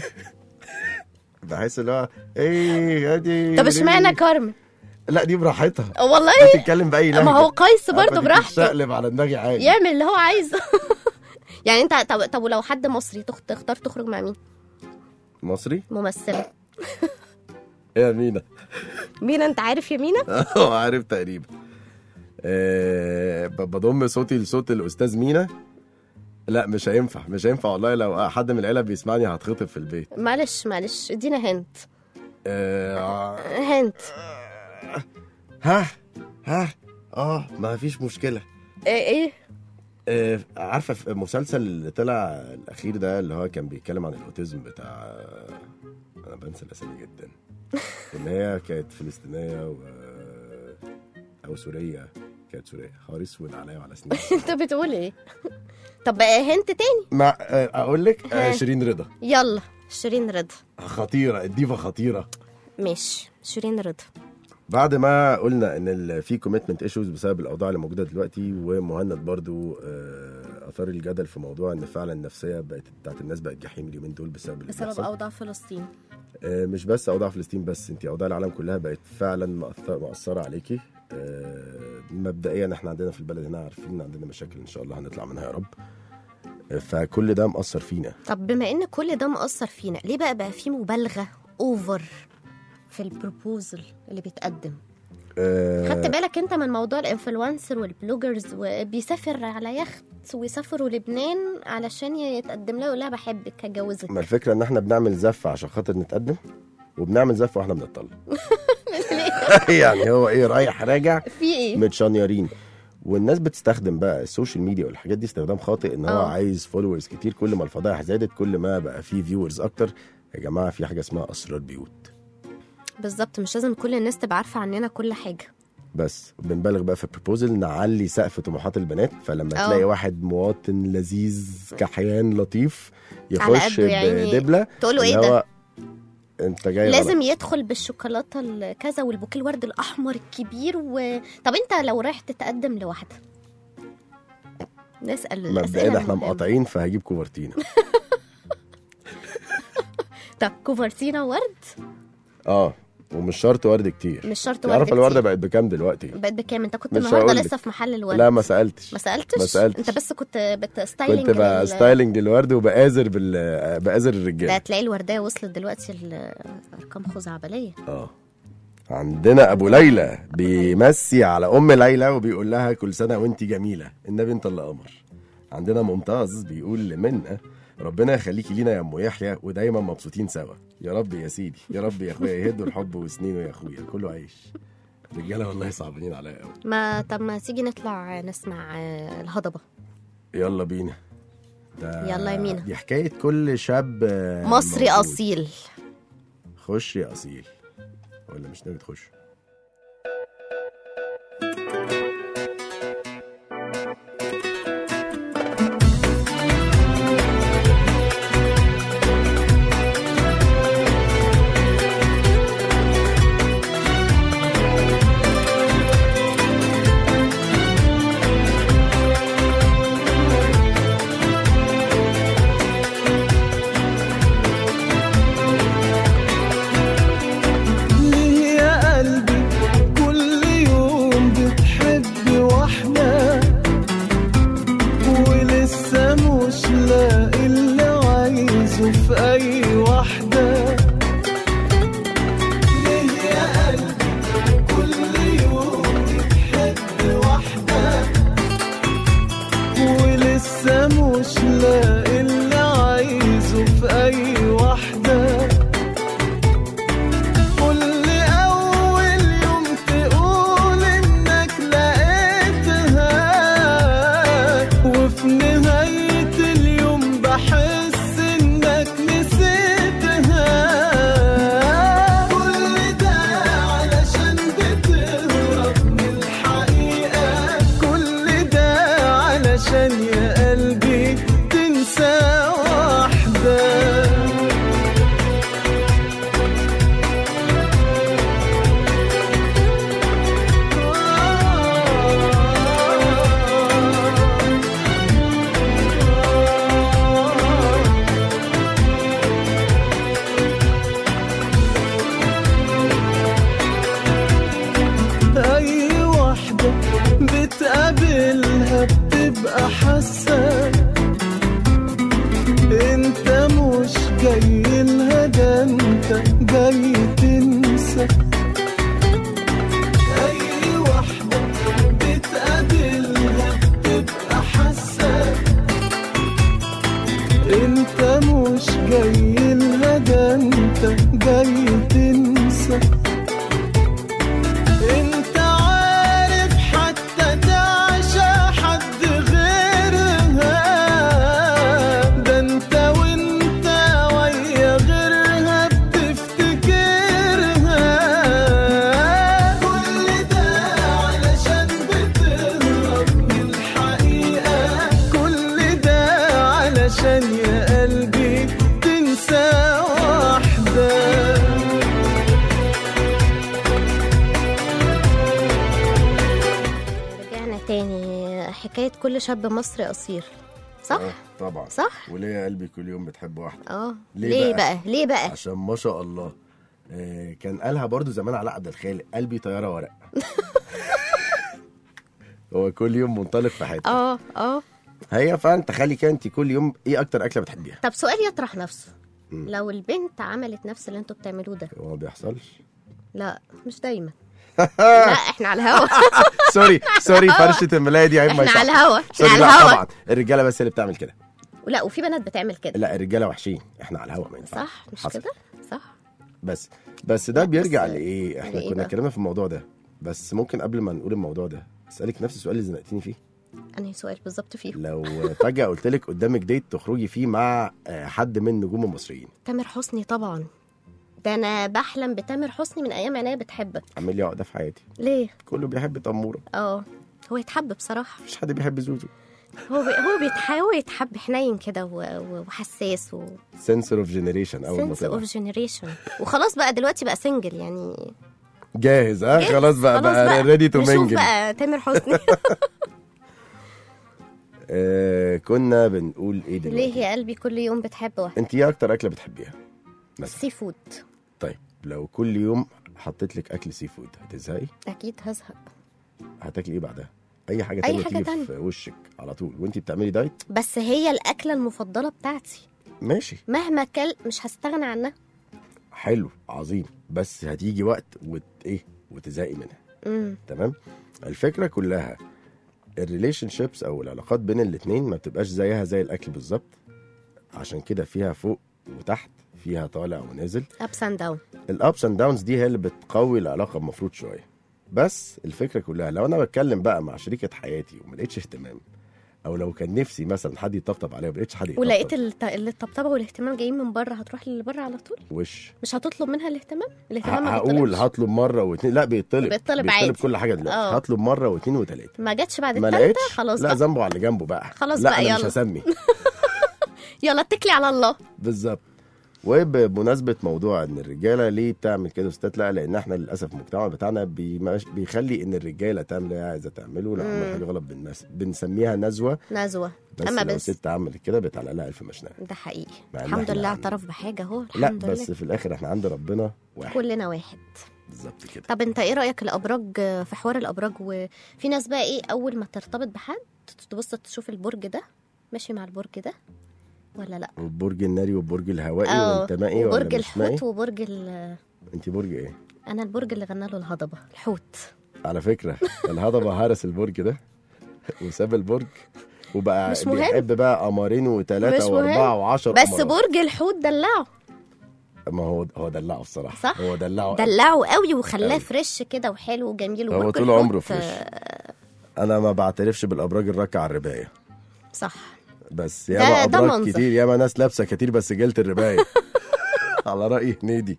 بحس اللي هو ايه هادي طب اشمعنى كارمن لا دي براحتها والله بتتكلم باي لهجه ما هو قيس برضه عارفة دي براحته بتشقلب على دماغي عادي يعمل اللي هو عايزه يعني انت طب, طب ولو حد مصري تخ- تختار تخرج مع مين مصري ممثله ايه يا مينا مين انت عارف يا مينا اه عارف تقريبا آه، ب- بضم صوتي لصوت الاستاذ مينا لا مش هينفع مش هينفع والله لو حد من العيله بيسمعني هتخطب في البيت معلش معلش ادينا هنت آه، هنت ها ها اه ما فيش مشكله ايه ايه آه، عارفه في المسلسل اللي طلع الاخير ده اللي هو كان بيتكلم عن الاوتيزم بتاع انا بنسى الاسامي جدا اللي هي كانت فلسطينيه و... او سوريه كانت سوريه حوار اسود عليا وعلى سنين انت بتقول ايه طب هنت تاني ما آه، اقول لك آه، ها. شيرين رضا يلا شيرين رضا خطيره الديفا خطيره ماشي شيرين رضا بعد ما قلنا ان ال- في كوميتمنت ايشوز بسبب الاوضاع اللي موجوده دلوقتي ومهند برضو آه، اثار الجدل في موضوع ان فعلا النفسيه بقت بتاعت الناس بقت جحيم اليومين دول بسبب اللي بسبب بيحصل. اوضاع فلسطين آه، مش بس اوضاع فلسطين بس انت اوضاع العالم كلها بقت فعلا مأثر مأثره عليكي آه، مبدئيا احنا عندنا في البلد هنا عارفين ان عندنا مشاكل ان شاء الله هنطلع منها يا رب آه، فكل ده مأثر فينا طب بما ان كل ده مأثر فينا ليه بقى بقى في مبالغه اوفر في البروبوزل اللي بيتقدم آه، خدت بالك انت من موضوع الانفلونسر والبلوجرز وبيسافر على يخت ويسافروا لبنان علشان يتقدم لها يقول لها بحبك هتجوزك ما الفكره ان احنا بنعمل زفه عشان خاطر نتقدم وبنعمل زفه واحنا بنطلع يعني هو ايه رايح راجع في ايه متشنيرين والناس بتستخدم بقى السوشيال ميديا والحاجات دي استخدام خاطئ ان هو آه. عايز فولورز كتير كل ما الفضائح زادت كل ما بقى فيه فيورز اكتر يا جماعه في حاجه اسمها اسرار بيوت بالظبط مش لازم كل الناس تبقى عارفه عننا كل حاجه بس بنبالغ بقى في البروبوزل نعلي سقف طموحات البنات فلما آه. تلاقي واحد مواطن لذيذ كحيان لطيف على يخش قده يعني بدبله تقول له إيه اللي ده؟ هو انت جاي لازم غلط. يدخل بالشوكولاته الكذا والبوكيه الورد الاحمر الكبير و... طب انت لو رايح تتقدم لواحده نسال الاسئله مبدئيا احنا المهمة. مقاطعين فهجيب كوفرتينا طب كوفرتينا ورد اه ومش شرط ورد كتير مش شرط انت ورد عارفه الورده كتير. بقت بكام دلوقتي بقت بكام انت كنت مش النهارده هقولك. لسه في محل الورد لا ما سالتش ما سالتش ما سألتش. انت بس كنت بتستايلنج كنت بقى لل- ستايلنج للورد وبآزر بال بآزر ده الرجاله هتلاقي الورديه وصلت دلوقتي لارقام خزعبليه اه عندنا ابو ليلى بيمسي على ام ليلى وبيقول لها كل سنه وانت جميله النبي انت اللي قمر عندنا ممتاز بيقول لمنى ربنا يخليكي لينا يا ام يحيى ودايما مبسوطين سوا يا رب يا سيدي يا رب يا اخويا يهدوا الحب وسنينه يا اخويا كله عيش الرجاله والله صعبانين عليا قوي ما طب ما تيجي نطلع نسمع آه، الهضبه يلا بينا ده يلا يا مينا. دي حكايه كل شاب آه، مصري موجود. اصيل خش يا اصيل ولا مش ناوي تخش ليه يا علشان يا قلبي تنسى واحدة أي واحدة بتقابلها بتبقى حاسة انت مش جاي لها ده انت جاي تنسى أي واحدة بتقابلها بتبقى حاسة انت مش جاي لها ده انت جاي تنسى انت عارف حتى تعشى حد غيرها ده انت وانت ويا غيرها بتفتكرها كل ده علشان بتهرب من الحقيقة كل ده علشان يا قلبي تنسى واحدة رجعنا تاني حكاية كل شاب مصري أصيل صح؟ آه، طبعا صح؟ وليه يا قلبي كل يوم بتحب واحده اه ليه ليه بقى؟ بقى؟ ليه بقى؟ عشان ما شاء الله آه، كان قالها برضو زمان علاء عبد الخالق قلبي طياره ورق هو كل يوم منطلق في حته اه اه هي فعلا تخيلي كده انت كل يوم ايه اكتر اكله بتحبيها طب سؤال يطرح نفسه مم. لو البنت عملت نفس اللي انتوا بتعملوه ده هو ما بيحصلش لا مش دايما لا احنا على الهوا سوري سوري فرشه الملايه دي عيب ما احنا يصحش. على الهوا احنا سوري على لا الهوا طبعا الرجاله بس اللي بتعمل كده لا وفي بنات بتعمل كده لا الرجاله وحشين احنا على الهوا ما ينفعش صح مش حصل. كده صح بس بس ده بيرجع لايه احنا لإيه كنا بقى؟ اتكلمنا في الموضوع ده بس ممكن قبل ما نقول الموضوع ده اسالك نفس السؤال اللي زنقتيني فيه انهي سؤال بالظبط فيه لو فجاه قلت لك قدامك ديت تخرجي فيه مع آه، حد من نجوم المصريين تامر حسني طبعا ده انا بحلم بتامر حسني من ايام عينيا بتحبك عامل لي عقده في حياتي ليه كله بيحب تموره اه هو يتحب بصراحه مفيش حد بيحب زوزو هو بي... هو بيتحاول يتحب حنين كده و... و... وحساس و سنسور اوف جنريشن اول ما sense طلع of generation وخلاص بقى دلوقتي بقى سنجل يعني جاهز ها جاهز. خلاص بقى بقى ريدي تو نشوف منجل بقى تامر حسني آه كنا بنقول ايه دلوقتي ليه يا قلبي كل يوم بتحب واحد انت ايه اكتر اكله بتحبيها مثلا سي فود طيب لو كل يوم حطيت لك اكل سي فود هتزهقي اكيد هزهق هتاكلي ايه بعدها اي حاجه أي تانية حاجة تيجي تانية. في وشك على طول وانت بتعملي دايت بس هي الاكله المفضله بتاعتي ماشي مهما كل مش هستغنى عنها حلو عظيم بس هتيجي وقت وت... ايه وتزهقي منها امم تمام الفكره كلها الريليشن شيبس او العلاقات بين الاتنين ما بتبقاش زيها زي الاكل بالظبط عشان كده فيها فوق وتحت فيها طالع ونازل ابس اند داون الابس اند داونز دي هي اللي بتقوي العلاقه المفروض شويه بس الفكره كلها لو انا بتكلم بقى مع شريكه حياتي وما لقيتش اهتمام او لو كان نفسي مثلا حد يطبطب عليا وما لقيتش حد يطبطب ولقيت الت- اللي الطبطبه والاهتمام جايين من بره هتروح للي بره على طول وش مش هتطلب منها الاهتمام الاهتمام ما هقول بيطلبش. هطلب مره واتنين لا بيطلب بيطلب عادي. كل حاجه دلوقتي اه. هطلب مره واتنين وتلاته ما جاتش بعد ما الثالثه لقيتش خلاص لا بقى ذنبه على اللي جنبه بقى خلاص لا بقى، انا مش يلا. هسمي يلا اتكلي على الله بالظبط وبمناسبة موضوع ان الرجالة ليه بتعمل كده والستات لا لان احنا للاسف المجتمع بتاعنا بيمش- بيخلي ان الرجالة تعمل اللي هي عايزة تعمله لو عمل مم. حاجة غلط بنمس... بنسميها نزوة نزوه بس اما لو بس ست عملت كده بيتعلق لها الف مشنقة ده حقيقي مع إن الحمد إحنا لله عن- اعترف بحاجه اهو لا الحمد بس لله في الاخر احنا عند ربنا واحد كلنا واحد بالظبط كده طب انت ايه رايك الابراج في حوار الابراج وفي ناس بقى ايه اول ما ترتبط بحد تبص تشوف البرج ده ماشي مع البرج ده ولا لا والبرج الناري والبرج الهوائي اه وانت مائي ولا وبرج مش مائي الحوت وبرج ال- انت برج ايه انا البرج اللي غنى له الهضبه الحوت على فكرة الهضبة هرس البرج ده وساب البرج وبقى مش مهم. بيحب بقى قمرين مش وثلاثة مهم. وأربعة وعشر بس قمرات. برج الحوت دلعه ما هو هو دلعه الصراحة صح هو دلعه دلعه قوي وخلاه أوي. فريش كده وحلو وجميل هو وبرج طول الحوت، عمره فريش. آه، انا ما بعترفش بالابراج الركع على الربايه صح بس ده- ياما ده ابراج منظر. كتير ياما ناس لابسه كتير بس جلت الربايه على راي هنيدي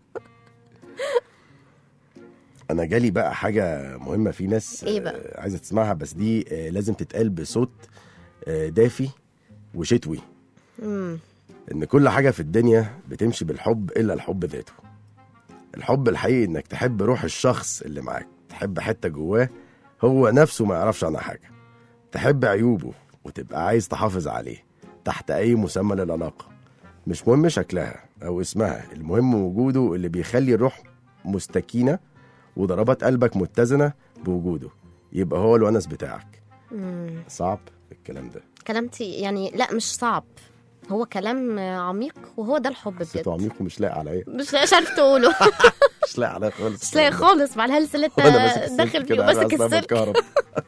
انا جالي بقى حاجه مهمه في ناس إيه بقى؟ آه، عايزه تسمعها بس دي آه، لازم تتقال بصوت آه، دافي وشتوي مم. ان كل حاجه في الدنيا بتمشي بالحب الا الحب ذاته الحب الحقيقي انك تحب روح الشخص اللي معاك تحب حته جواه هو نفسه ما يعرفش عنها حاجه تحب عيوبه وتبقى عايز تحافظ عليه تحت اي مسمى للعلاقه مش مهم شكلها او اسمها المهم وجوده اللي بيخلي الروح مستكينه وضربات قلبك متزنه بوجوده يبقى هو الونس بتاعك مم. صعب الكلام ده كلامتي يعني لا مش صعب هو كلام عميق وهو ده الحب حسيته بجد عميق ومش لاقي عليا مش مش عارف تقوله مش لاقي عليا خالص مش لاقي خالص مع الهلس اللي وانا ماسك انت السلك داخل فيه كده وماسك عايز أسلم السلك الكهرباء.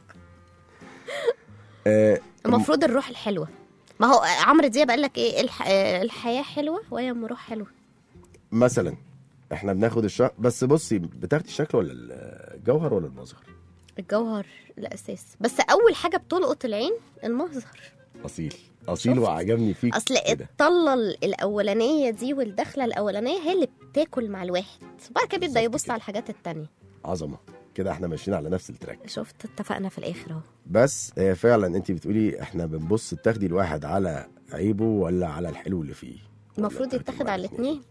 آه، المفروض الروح الحلوه ما هو عمرو دياب قال لك ايه الح... آه، الحياه حلوه وهي أم روح حلوه مثلا احنا بناخد الشكل بس بصي بتاخدي الشكل ولا الجوهر ولا المظهر الجوهر الاساس بس اول حاجه بتلقط العين المظهر اصيل اصيل شفت؟ وعجبني فيك اصل كده الطله الاولانيه دي والدخله الاولانيه هي اللي بتاكل مع الواحد وبعد كده بيبدا يبص على الحاجات التانية عظمه كده احنا ماشيين على نفس التراك شفت اتفقنا في الاخر اهو بس هي فعلا انت بتقولي احنا بنبص تاخدي الواحد على عيبه ولا على الحلو اللي فيه المفروض يتاخد على الاثنين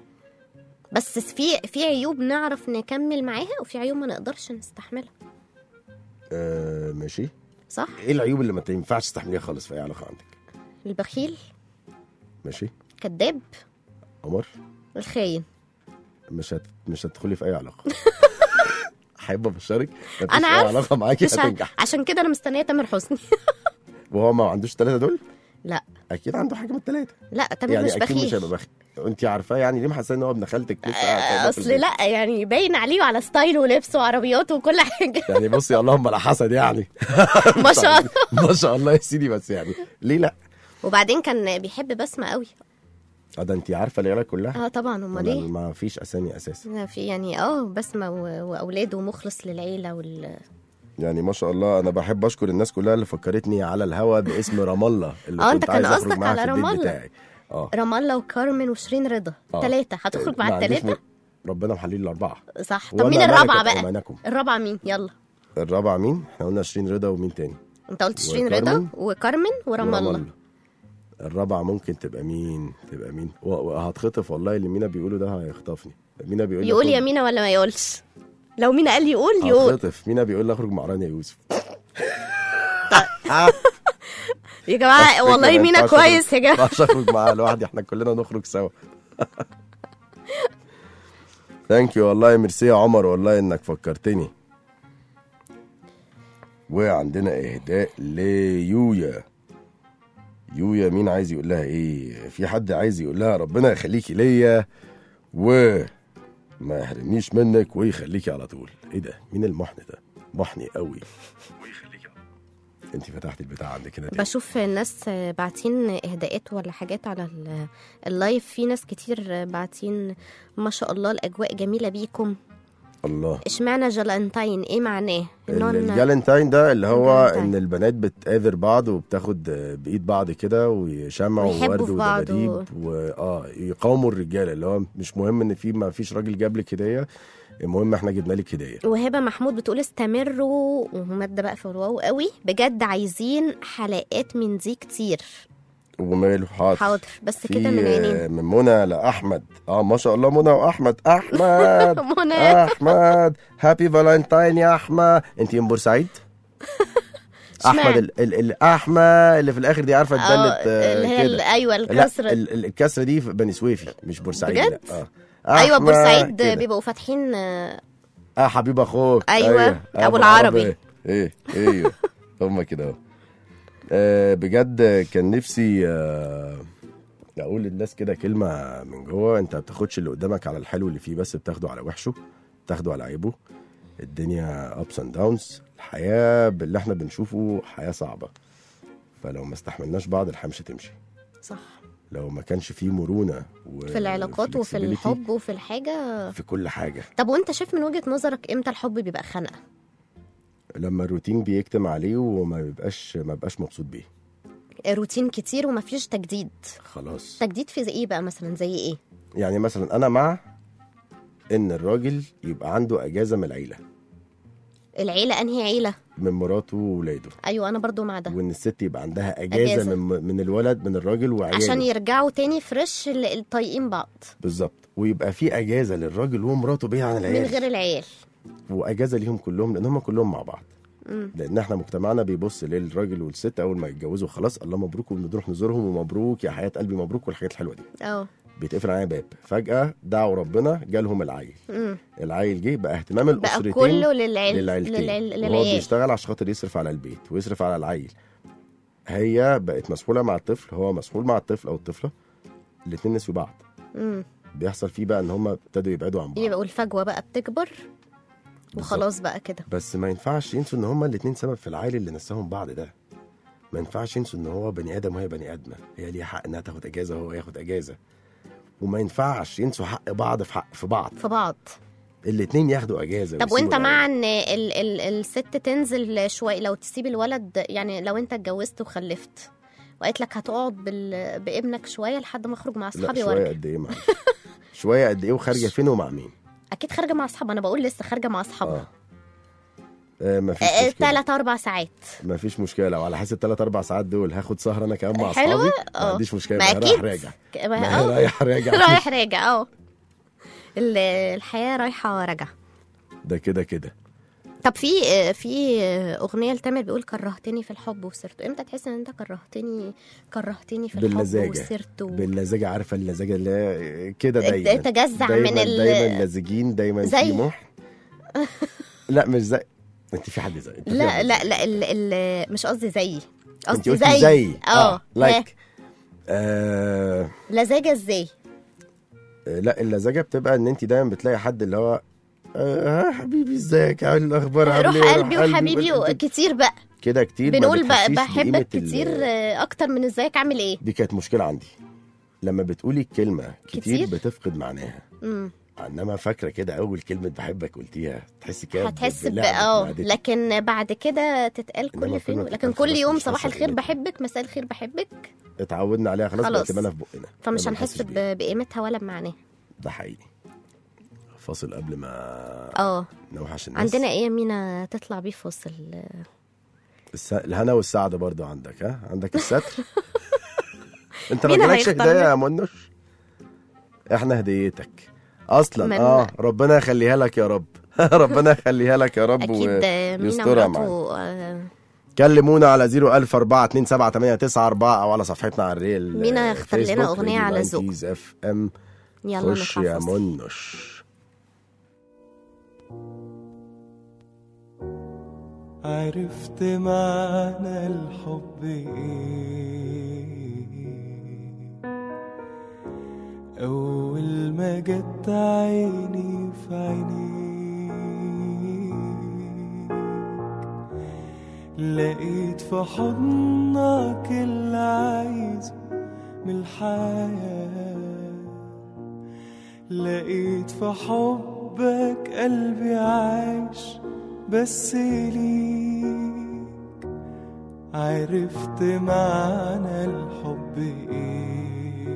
بس في في عيوب نعرف نكمل معاها وفي عيوب ما نقدرش نستحملها آه ماشي صح ايه العيوب اللي ما تنفعش تستحمليها خالص في اي علاقه عندك البخيل ماشي كذاب قمر الخاين مش هت... مش هتدخلي في اي علاقه حابه ابشرك مفيش انا اي عارف علاقه معاكي مش ع- هتنجح عشان كده انا مستنيه تامر حسني وهو ما عندوش الثلاثه دول لا اكيد عنده حاجه من الثلاثه لا تامر يعني مش اكيد مش بخيل هيبقى بخيل انت عارفاه يعني ليه محسسه ان هو ابن خالتك لسه قاعد آه، في اصل البيت؟ لا يعني باين عليه وعلى ستايله ولبسه وعربياته وكل حاجه يعني بصي اللهم لا حسد يعني ما شاء الله ما شاء الله يا سيدي بس يعني ليه لا وبعدين كان بيحب بسمه قوي اه ده انت عارفه العيله كلها اه طبعا امال أنا ايه ما فيش اسامي اساسا في يعني اه بسمه و- واولاده مخلص للعيله وال يعني ما شاء الله انا بحب اشكر الناس كلها اللي فكرتني على الهوا باسم رام الله اللي اه كنت انت كان عايز اخرج قصدك معاها على في البيت رام الله. بتاعي اه رام الله وكارمن وشيرين رضا آه. ثلاثه هتخرج مع ما عنديش الثلاثه م- ربنا محلل الاربعه صح طب وما مين الرابعه ملكت بقى أيمانكم. الرابعه مين يلا الرابعه مين احنا قلنا شيرين رضا ومين تاني انت قلت شيرين وكارمن رضا وكارمن ورام ورام الله الله. الرابعه ممكن تبقى مين تبقى مين و- وهتخطف والله اللي مينا بيقوله ده هيخطفني مينا بيقول لي يقول أخرج- يا مينا ولا ما يقولش لو مينا قال يقول يقول هتخطف مينا بيقول لي اخرج مع رانيا يوسف يا جماعه والله مينا كويس يا ما جماعه ينفعش اخرج معاه لوحدي احنا كلنا نخرج سوا ثانك يو والله ميرسي يا عمر والله انك فكرتني وعندنا اهداء ليويا يويا مين عايز يقول لها ايه في حد عايز يقول لها ربنا يخليكي ليا و ما يحرمنيش منك ويخليكي على طول ايه ده مين المحن ده محني قوي انت فتحتي البتاع عندك كده تاني. بشوف الناس باعتين اهداءات ولا حاجات على ال- اللايف في ناس كتير باعتين ما شاء الله الاجواء جميله بيكم الله اشمعنى جالنتاين ايه معناه إن هو إن- الجالنتاين ده اللي هو الجالنتاين. ان البنات بتقادر بعض وبتاخد بايد بعض كده ويشمعوا ويحبوا ورد في بعض و- ودباديب واه يقاوموا الرجاله اللي هو مش مهم ان في ما فيش راجل جاب لك هديه المهم احنا جبنا لك هديه وهبه محمود بتقول استمروا ومادة بقى في الواو قوي بجد عايزين حلقات من دي كتير وماله حاضر حاضر بس في كده من عينين آه، من منى لاحمد اه ما شاء الله منى واحمد احمد منى. احمد هابي فالنتاين يا احمد انت من بورسعيد احمد اشمعنى؟ ال ال الاحمد اللي في الاخر دي عارفه آه، اتدلت آه اللي هي ال- كده أيوة، لا، الكسرة. ال- ال- الكسره دي في بني سويفي مش بورسعيد بجد؟ لا اه ايوه أحمد بورسعيد كده. بيبقوا فاتحين آه، اه حبيب اخوك أيوة، أبو العربي. ايه ايوه هم كده اهو آه، بجد كان نفسي آه، اقول للناس كده كلمه من جوه انت ما بتاخدش اللي قدامك على الحلو اللي فيه بس بتاخده على وحشه بتاخده على عيبه الدنيا ابس اند داونز الحياه باللي احنا بنشوفه حياه صعبه فلو ما استحملناش بعض الحياه مش هتمشي صح لو ما كانش فيه مرونه و في العلاقات وفي flexibility الحب وفي الحاجه في كل حاجه طب وانت شايف من وجهه نظرك امتى الحب بيبقى خنقه لما الروتين بيكتم عليه وما بيبقاش ما بيبقاش مبسوط بيه روتين كتير ومفيش تجديد خلاص تجديد في زي ايه بقى مثلا زي ايه يعني مثلا انا مع ان الراجل يبقى عنده اجازه من العيله العيله انهي عيله من مراته وولاده ايوه انا برضو مع ده وان الست يبقى عندها اجازه, أجازة. أجازة. من من الولد من الراجل وعياله عشان يرجعوا تاني فريش ال- طايقين بعض بالظبط ويبقى في اجازه للراجل ومراته بعيد عن من العيال غير العيال واجازه ليهم كلهم لان هم كلهم مع بعض مم. لان احنا مجتمعنا بيبص للراجل والست اول ما يتجوزوا خلاص الله مبروك وبنروح نزورهم ومبروك يا حياه قلبي مبروك والحاجات الحلوه دي اه بيتقفل علينا باب فجاه دعوا ربنا جالهم العيل مم. العيل جه بقى اهتمام بقى الاسرتين كله للعيل للعيلتين للعيل وهو للعيال بيشتغل عشان خاطر يصرف على البيت ويصرف على العيل هي بقت مسؤوله مع الطفل هو مسؤول مع الطفل او الطفله الاثنين نسوا بعض مم. بيحصل فيه بقى ان هم ابتدوا يبعدوا عن بعض يبقى والفجوه بقى بتكبر وخلاص بقى كده بس ما ينفعش ينسوا ان هما الاثنين سبب في العيل اللي نساهم بعض ده ما ينفعش ينسوا ان هو بني ادم وهي بني ادمه هي ليها حق انها تاخد اجازه وهو ياخد اجازه وما ينفعش ينسوا حق بعض في حق في بعض في بعض الاثنين ياخدوا اجازه طب ويسيبوا وانت مع العيل. ان ال ال الست تنزل شويه لو تسيب الولد يعني لو انت اتجوزت وخلفت وقالت لك هتقعد بال... بابنك شويه لحد ما اخرج مع لا اصحابي شويه وارجع قد ايه معلش شويه قد ايه وخارجه فين ومع مين اكيد خارجه مع اصحابها انا بقول لسه خارجه مع اصحابها آه ما فيش آه مشكله ثلاث اربع ساعات ما فيش مشكله لو على حسب ثلاث اربع ساعات دول هاخد سهره انا كمان مع حلوة؟ اصحابي ما آه. عنديش مشكله ما ما رايح أكيد. راجع ك- ما آه. هي رايح راجع رايح راجع اه ال- الحياه رايحه راجعه ده كده كده طب في في اغنيه لتامر بيقول كرهتني في الحب وسرته امتى تحس ان انت كرهتني كرهتني في الحب باللزاجه وسرته باللزاجه عارفه اللزاجه اللي هي كده دايما تجزع دايما من ال- دايما لازجين دايما زي. في مح لا مش زي انت في حد زي انت في لا حد لا لا ال ال مش قصدي زي انت قصدي قلتي زي زي اه لايك آه لزاجه ازاي لا اللزجه بتبقى ان انت دايما بتلاقي حد اللي هو آه حبيبي ازيك عامل الاخبار عامل روح ايه قلبي وحبيبي وانت كتير بقى كده كتير ما بنقول ب- بتحسيش بحبك بقيمة ال- كتير آه، اكتر من ازيك عامل ايه دي كانت مشكله عندي لما بتقولي الكلمه كتير, كتير؟ كتير بتفقد معناها امم انما فاكره كده اول كلمه بحبك قلتيها تحسي كده هتحس ب بلعبة اه معدتك. لكن بعد كده تتقال إنما كل فين كلمة لكن بتتقال كل خلاص يوم مش صباح حاسة الخير بقيمتها. بحبك مساء الخير بحبك اتعودنا عليها خلاص خلاص. بقت لنا في بقنا فمش ما هنحس بنحسش بيها. ب- بقيمتها ولا بمعناها ده حقيقي فاصل قبل ما اه نوحش الناس عندنا ايه يا مينا تطلع بيه فاصل الس... الهنا والسعد برضو عندك ها عندك الستر انت ما مين جالكش هيختار هدايا لك؟ يا منش احنا هديتك اصلا من- اه ربنا يخليها لك يا رب ربنا يخليها لك يا رب اكيد آه، مينا ويسترها معاك مراته آه، كلمونا على 010427894 او على صفحتنا على الريل مينا آه، اختار لنا فيسبوك، أغنية راديو على الذوق. 90s اف ام يلا خش نطلع يا فاصل. منش عرفت معنى الحب ايه اول ما جت عيني في عينيك لقيت في حضنك اللي عايزه من الحياة لقيت في حبك قلبي عايش بس ليك عرفت معنى الحب ايه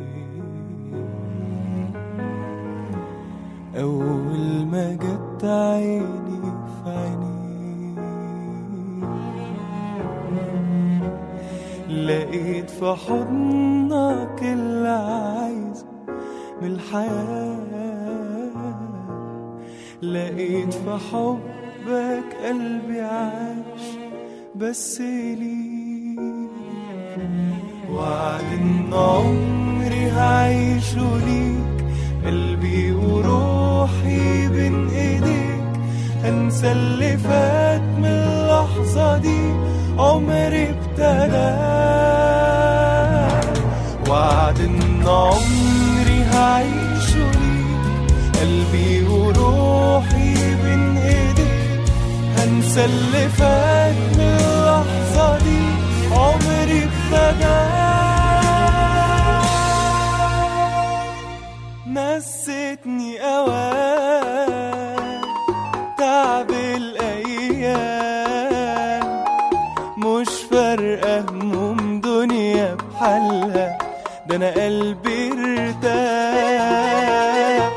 أول ما جت عيني في عينيك لقيت في حضنك اللي عايز من الحياة لقيت في حبك قلبي عاش بس ليك وعد ان عمري هعيشه ليك قلبي وروحي بين ايديك هنسى اللي فات من اللحظة دي عمري ابتدى وعد ان عمري هعيشه ليك قلبي وروحي بين ايديك هنسى اللي فات من اللحظة دي عمري ابتدى نستني اوان تعب الايام مش فارقه هموم دنيا بحالها ده انا قلبي ارتاح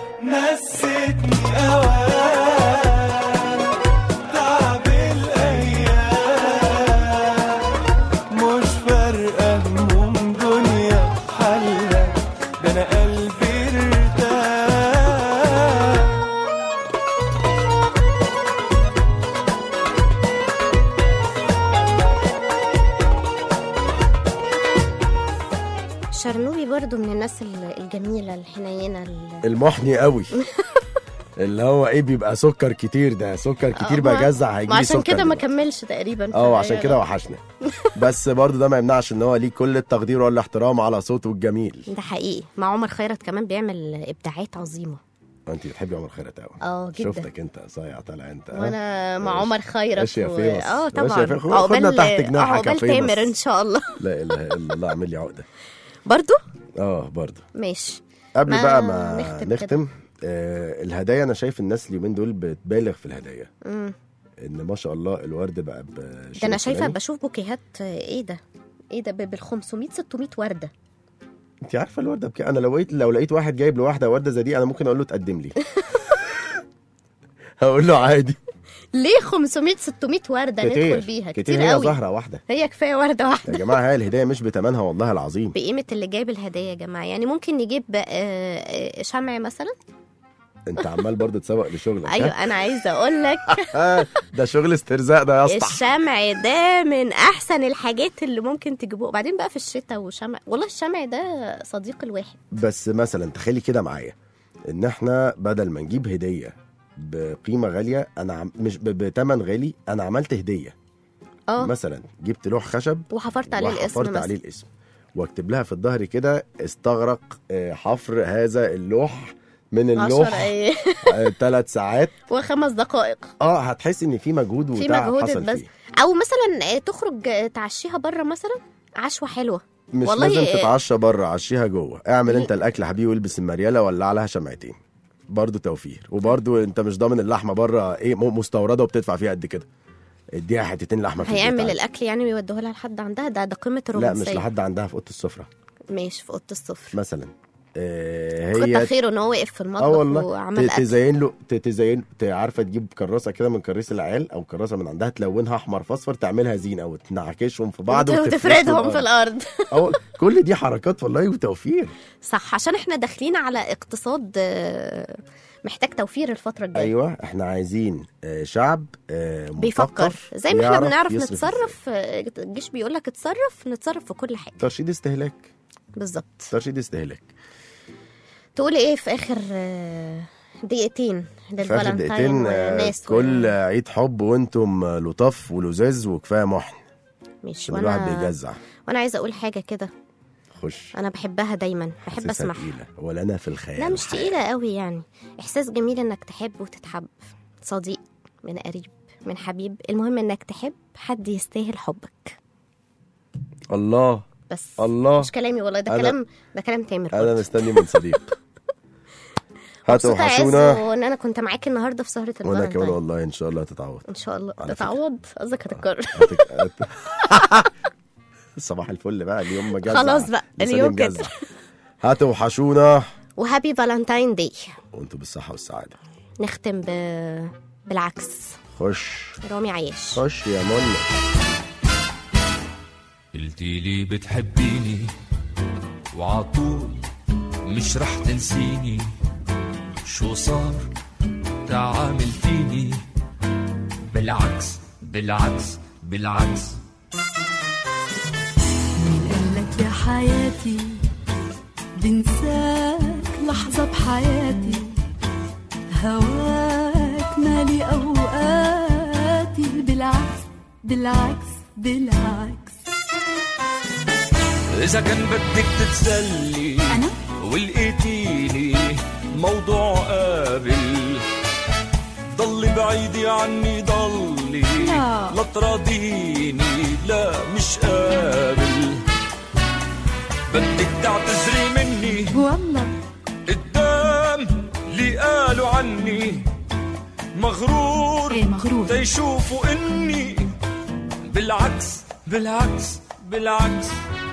نستني اوان تعب الايام شرنوبي برضو من الناس ال- الجميله الحنينه ال- المحني قوي اللي هو ايه بيبقى سكر كتير ده سكر كتير آه، ما- بجزع هيجي ما لي عشان سكر كده ما دلوقتي. كملش تقريبا اه فهي- عشان كده وحشنا بس برضه ده ما يمنعش ان هو ليه كل التقدير والاحترام على صوته الجميل ده حقيقي مع عمر خيرت كمان بيعمل ابداعات عظيمه انت بتحبي عمر خيرت قوي اه جدا شفتك انت صايع طالع انت ها؟ وانا مع ماشي. عمر خيرت ماشي يا و... فيمس. اه ماشي طبعا يا فيمس. خدنا تحت جناحك يا عقبال فيمس. تامر ان شاء الله لا اله الا الله اعمل لي عقده برضو اه برضه ماشي قبل ما بقى ما نختم نختم, آه الهدايا انا شايف الناس اليومين دول بتبالغ في الهدايا مم. ان ما شاء الله الورد بقى ده بشيء انا شايفه فلاني. بشوف بوكيهات آه، ايه ده ايه ده بال 500 600 ورده انت عارفه الورده بكام انا لو لقيت لو لقيت واحد جايب لواحده ورده زي دي انا ممكن اقول له تقدم لي هقول له عادي ليه 500 600 ورده ندخل كتير بيها كتير, كتير هي قوي زهره واحده هي كفايه ورده يا واحده جماعه هي الهدايه مش بتمنها والله العظيم بقيمه اللي جايب الهدايا يا جماعه يعني ممكن نجيب آه، آه، شمع مثلا انت عمال برضه تسوق لشغلك ها؟ ايوه انا عايزه اقول لك آه، ده شغل استرزاق ده يا اسطى الشمع ده من احسن الحاجات اللي ممكن تجيبوه وبعدين بقى في الشتاء وشمع والله الشمع ده صديق الواحد بس مثلا تخيلي كده معايا ان احنا بدل ما نجيب هديه بقيمه غاليه انا عم... مش ب... بتمن غالي انا عملت هديه اه مثلا جبت لوح خشب وحفرت عليه الاسم وحفرت مثلا عليه الاسم واكتب لها في الظهر كده استغرق آه، حفر هذا اللوح من عشر اللوح ايه ثلاث ساعات وخمس دقائق اه هتحس ان في مجهود في وتعب مجهود حصل بس فيه او مثلا آه، تخرج آه، تعشيها بره مثلا عشوه حلوه مش والله لازم آه، تتعشى بره عشيها جوه اعمل انت الاكل يا حبيبي والبس المرياله ولع لها شمعتين برضه توفير وبرضه انت مش ضامن اللحمه بره ايه م- مستورده وبتدفع فيها قد كده اديها حتتين لحمه في البيت هيعمل عادي. الاكل يعني ويوديه لها لحد عندها ده ده قمه لا الرومانسيه مش لحد عندها في اوضه السفره ماشي في اوضه الصفر مثلا آه كتر هي خيره ان هو وقف في المطبخ اه والله وعمل ت- اكل تزين له ت- تزين ت- عارفه تجيب كراسه كده من كراسي العيال او كراسه من عندها تلونها احمر فاصفر تعملها زينه وتنعكشهم في بعض وت- وتفرشهم وتفردهم في الارض اه كل دي حركات والله وتوفير صح عشان احنا داخلين على اقتصاد آه، محتاج توفير الفتره الجايه ايوه احنا عايزين آه، شعب آه، بيفكر مثقف زي ما احنا يعرف بنعرف يصرف نتصرف آه، الجيش بيقول لك اتصرف نتصرف في كل حاجه ترشيد استهلاك بالظبط ترشيد استهلاك تقول ايه في اخر آه، دقيقتين في اخر للفالنتاين دقيقتين آه، والناس كل عيد حب وانتم آه، لطاف ولزاز وكفايه محن ماشي عشان الواحد وانا بيجزع وانا عايزه اقول حاجه كده خش انا بحبها دايما بحب حاسسها اسمعها تقيلة ولا انا في الخيال لا مش تقيله قوي يعني احساس جميل انك تحب وتتحب صديق من قريب من حبيب المهم انك تحب حد يستاهل حبك الله بس الله مش كلامي والله ده أنا- كلام ده كلام تامر انا برضه. مستني من صديق هاتوا مبسوطة يا عز وحشونا وان انا كنت معاك النهارده في سهره وانا كمان الفالنتاين والله ان شاء الله هتتعوض ان شاء الله على فكرة. تتعوض قصدك هتتكرر صباح الفل بقى اليوم مجزع خلاص بقى، لساني اليوم كده. مجزع. هاتوا وحشونا وهابي فالنتاين داي وانتوا بالصحه والسعاده نختم ب... بالعكس خش رامي عياش خش يا منى قلتي لي بتحبيني وعطول مش رح تنسيني شو صار تعاملتيني بالعكس بالعكس بالعكس قالك يا حياتي بنساك لحظة بحياتي هواك مالي أوقاتي بالعكس بالعكس بالعكس إذا كان بدك تتسلي أنا؟ ولقيتيني موضوع قابل ضلي بعيدي عني ضلي لا. لا تراضيني لا مش قابل بدك تعتذري مني والله قدام اللي قالوا عني مغرور ايه مغرور تيشوفوا اني بالعكس بالعكس بالعكس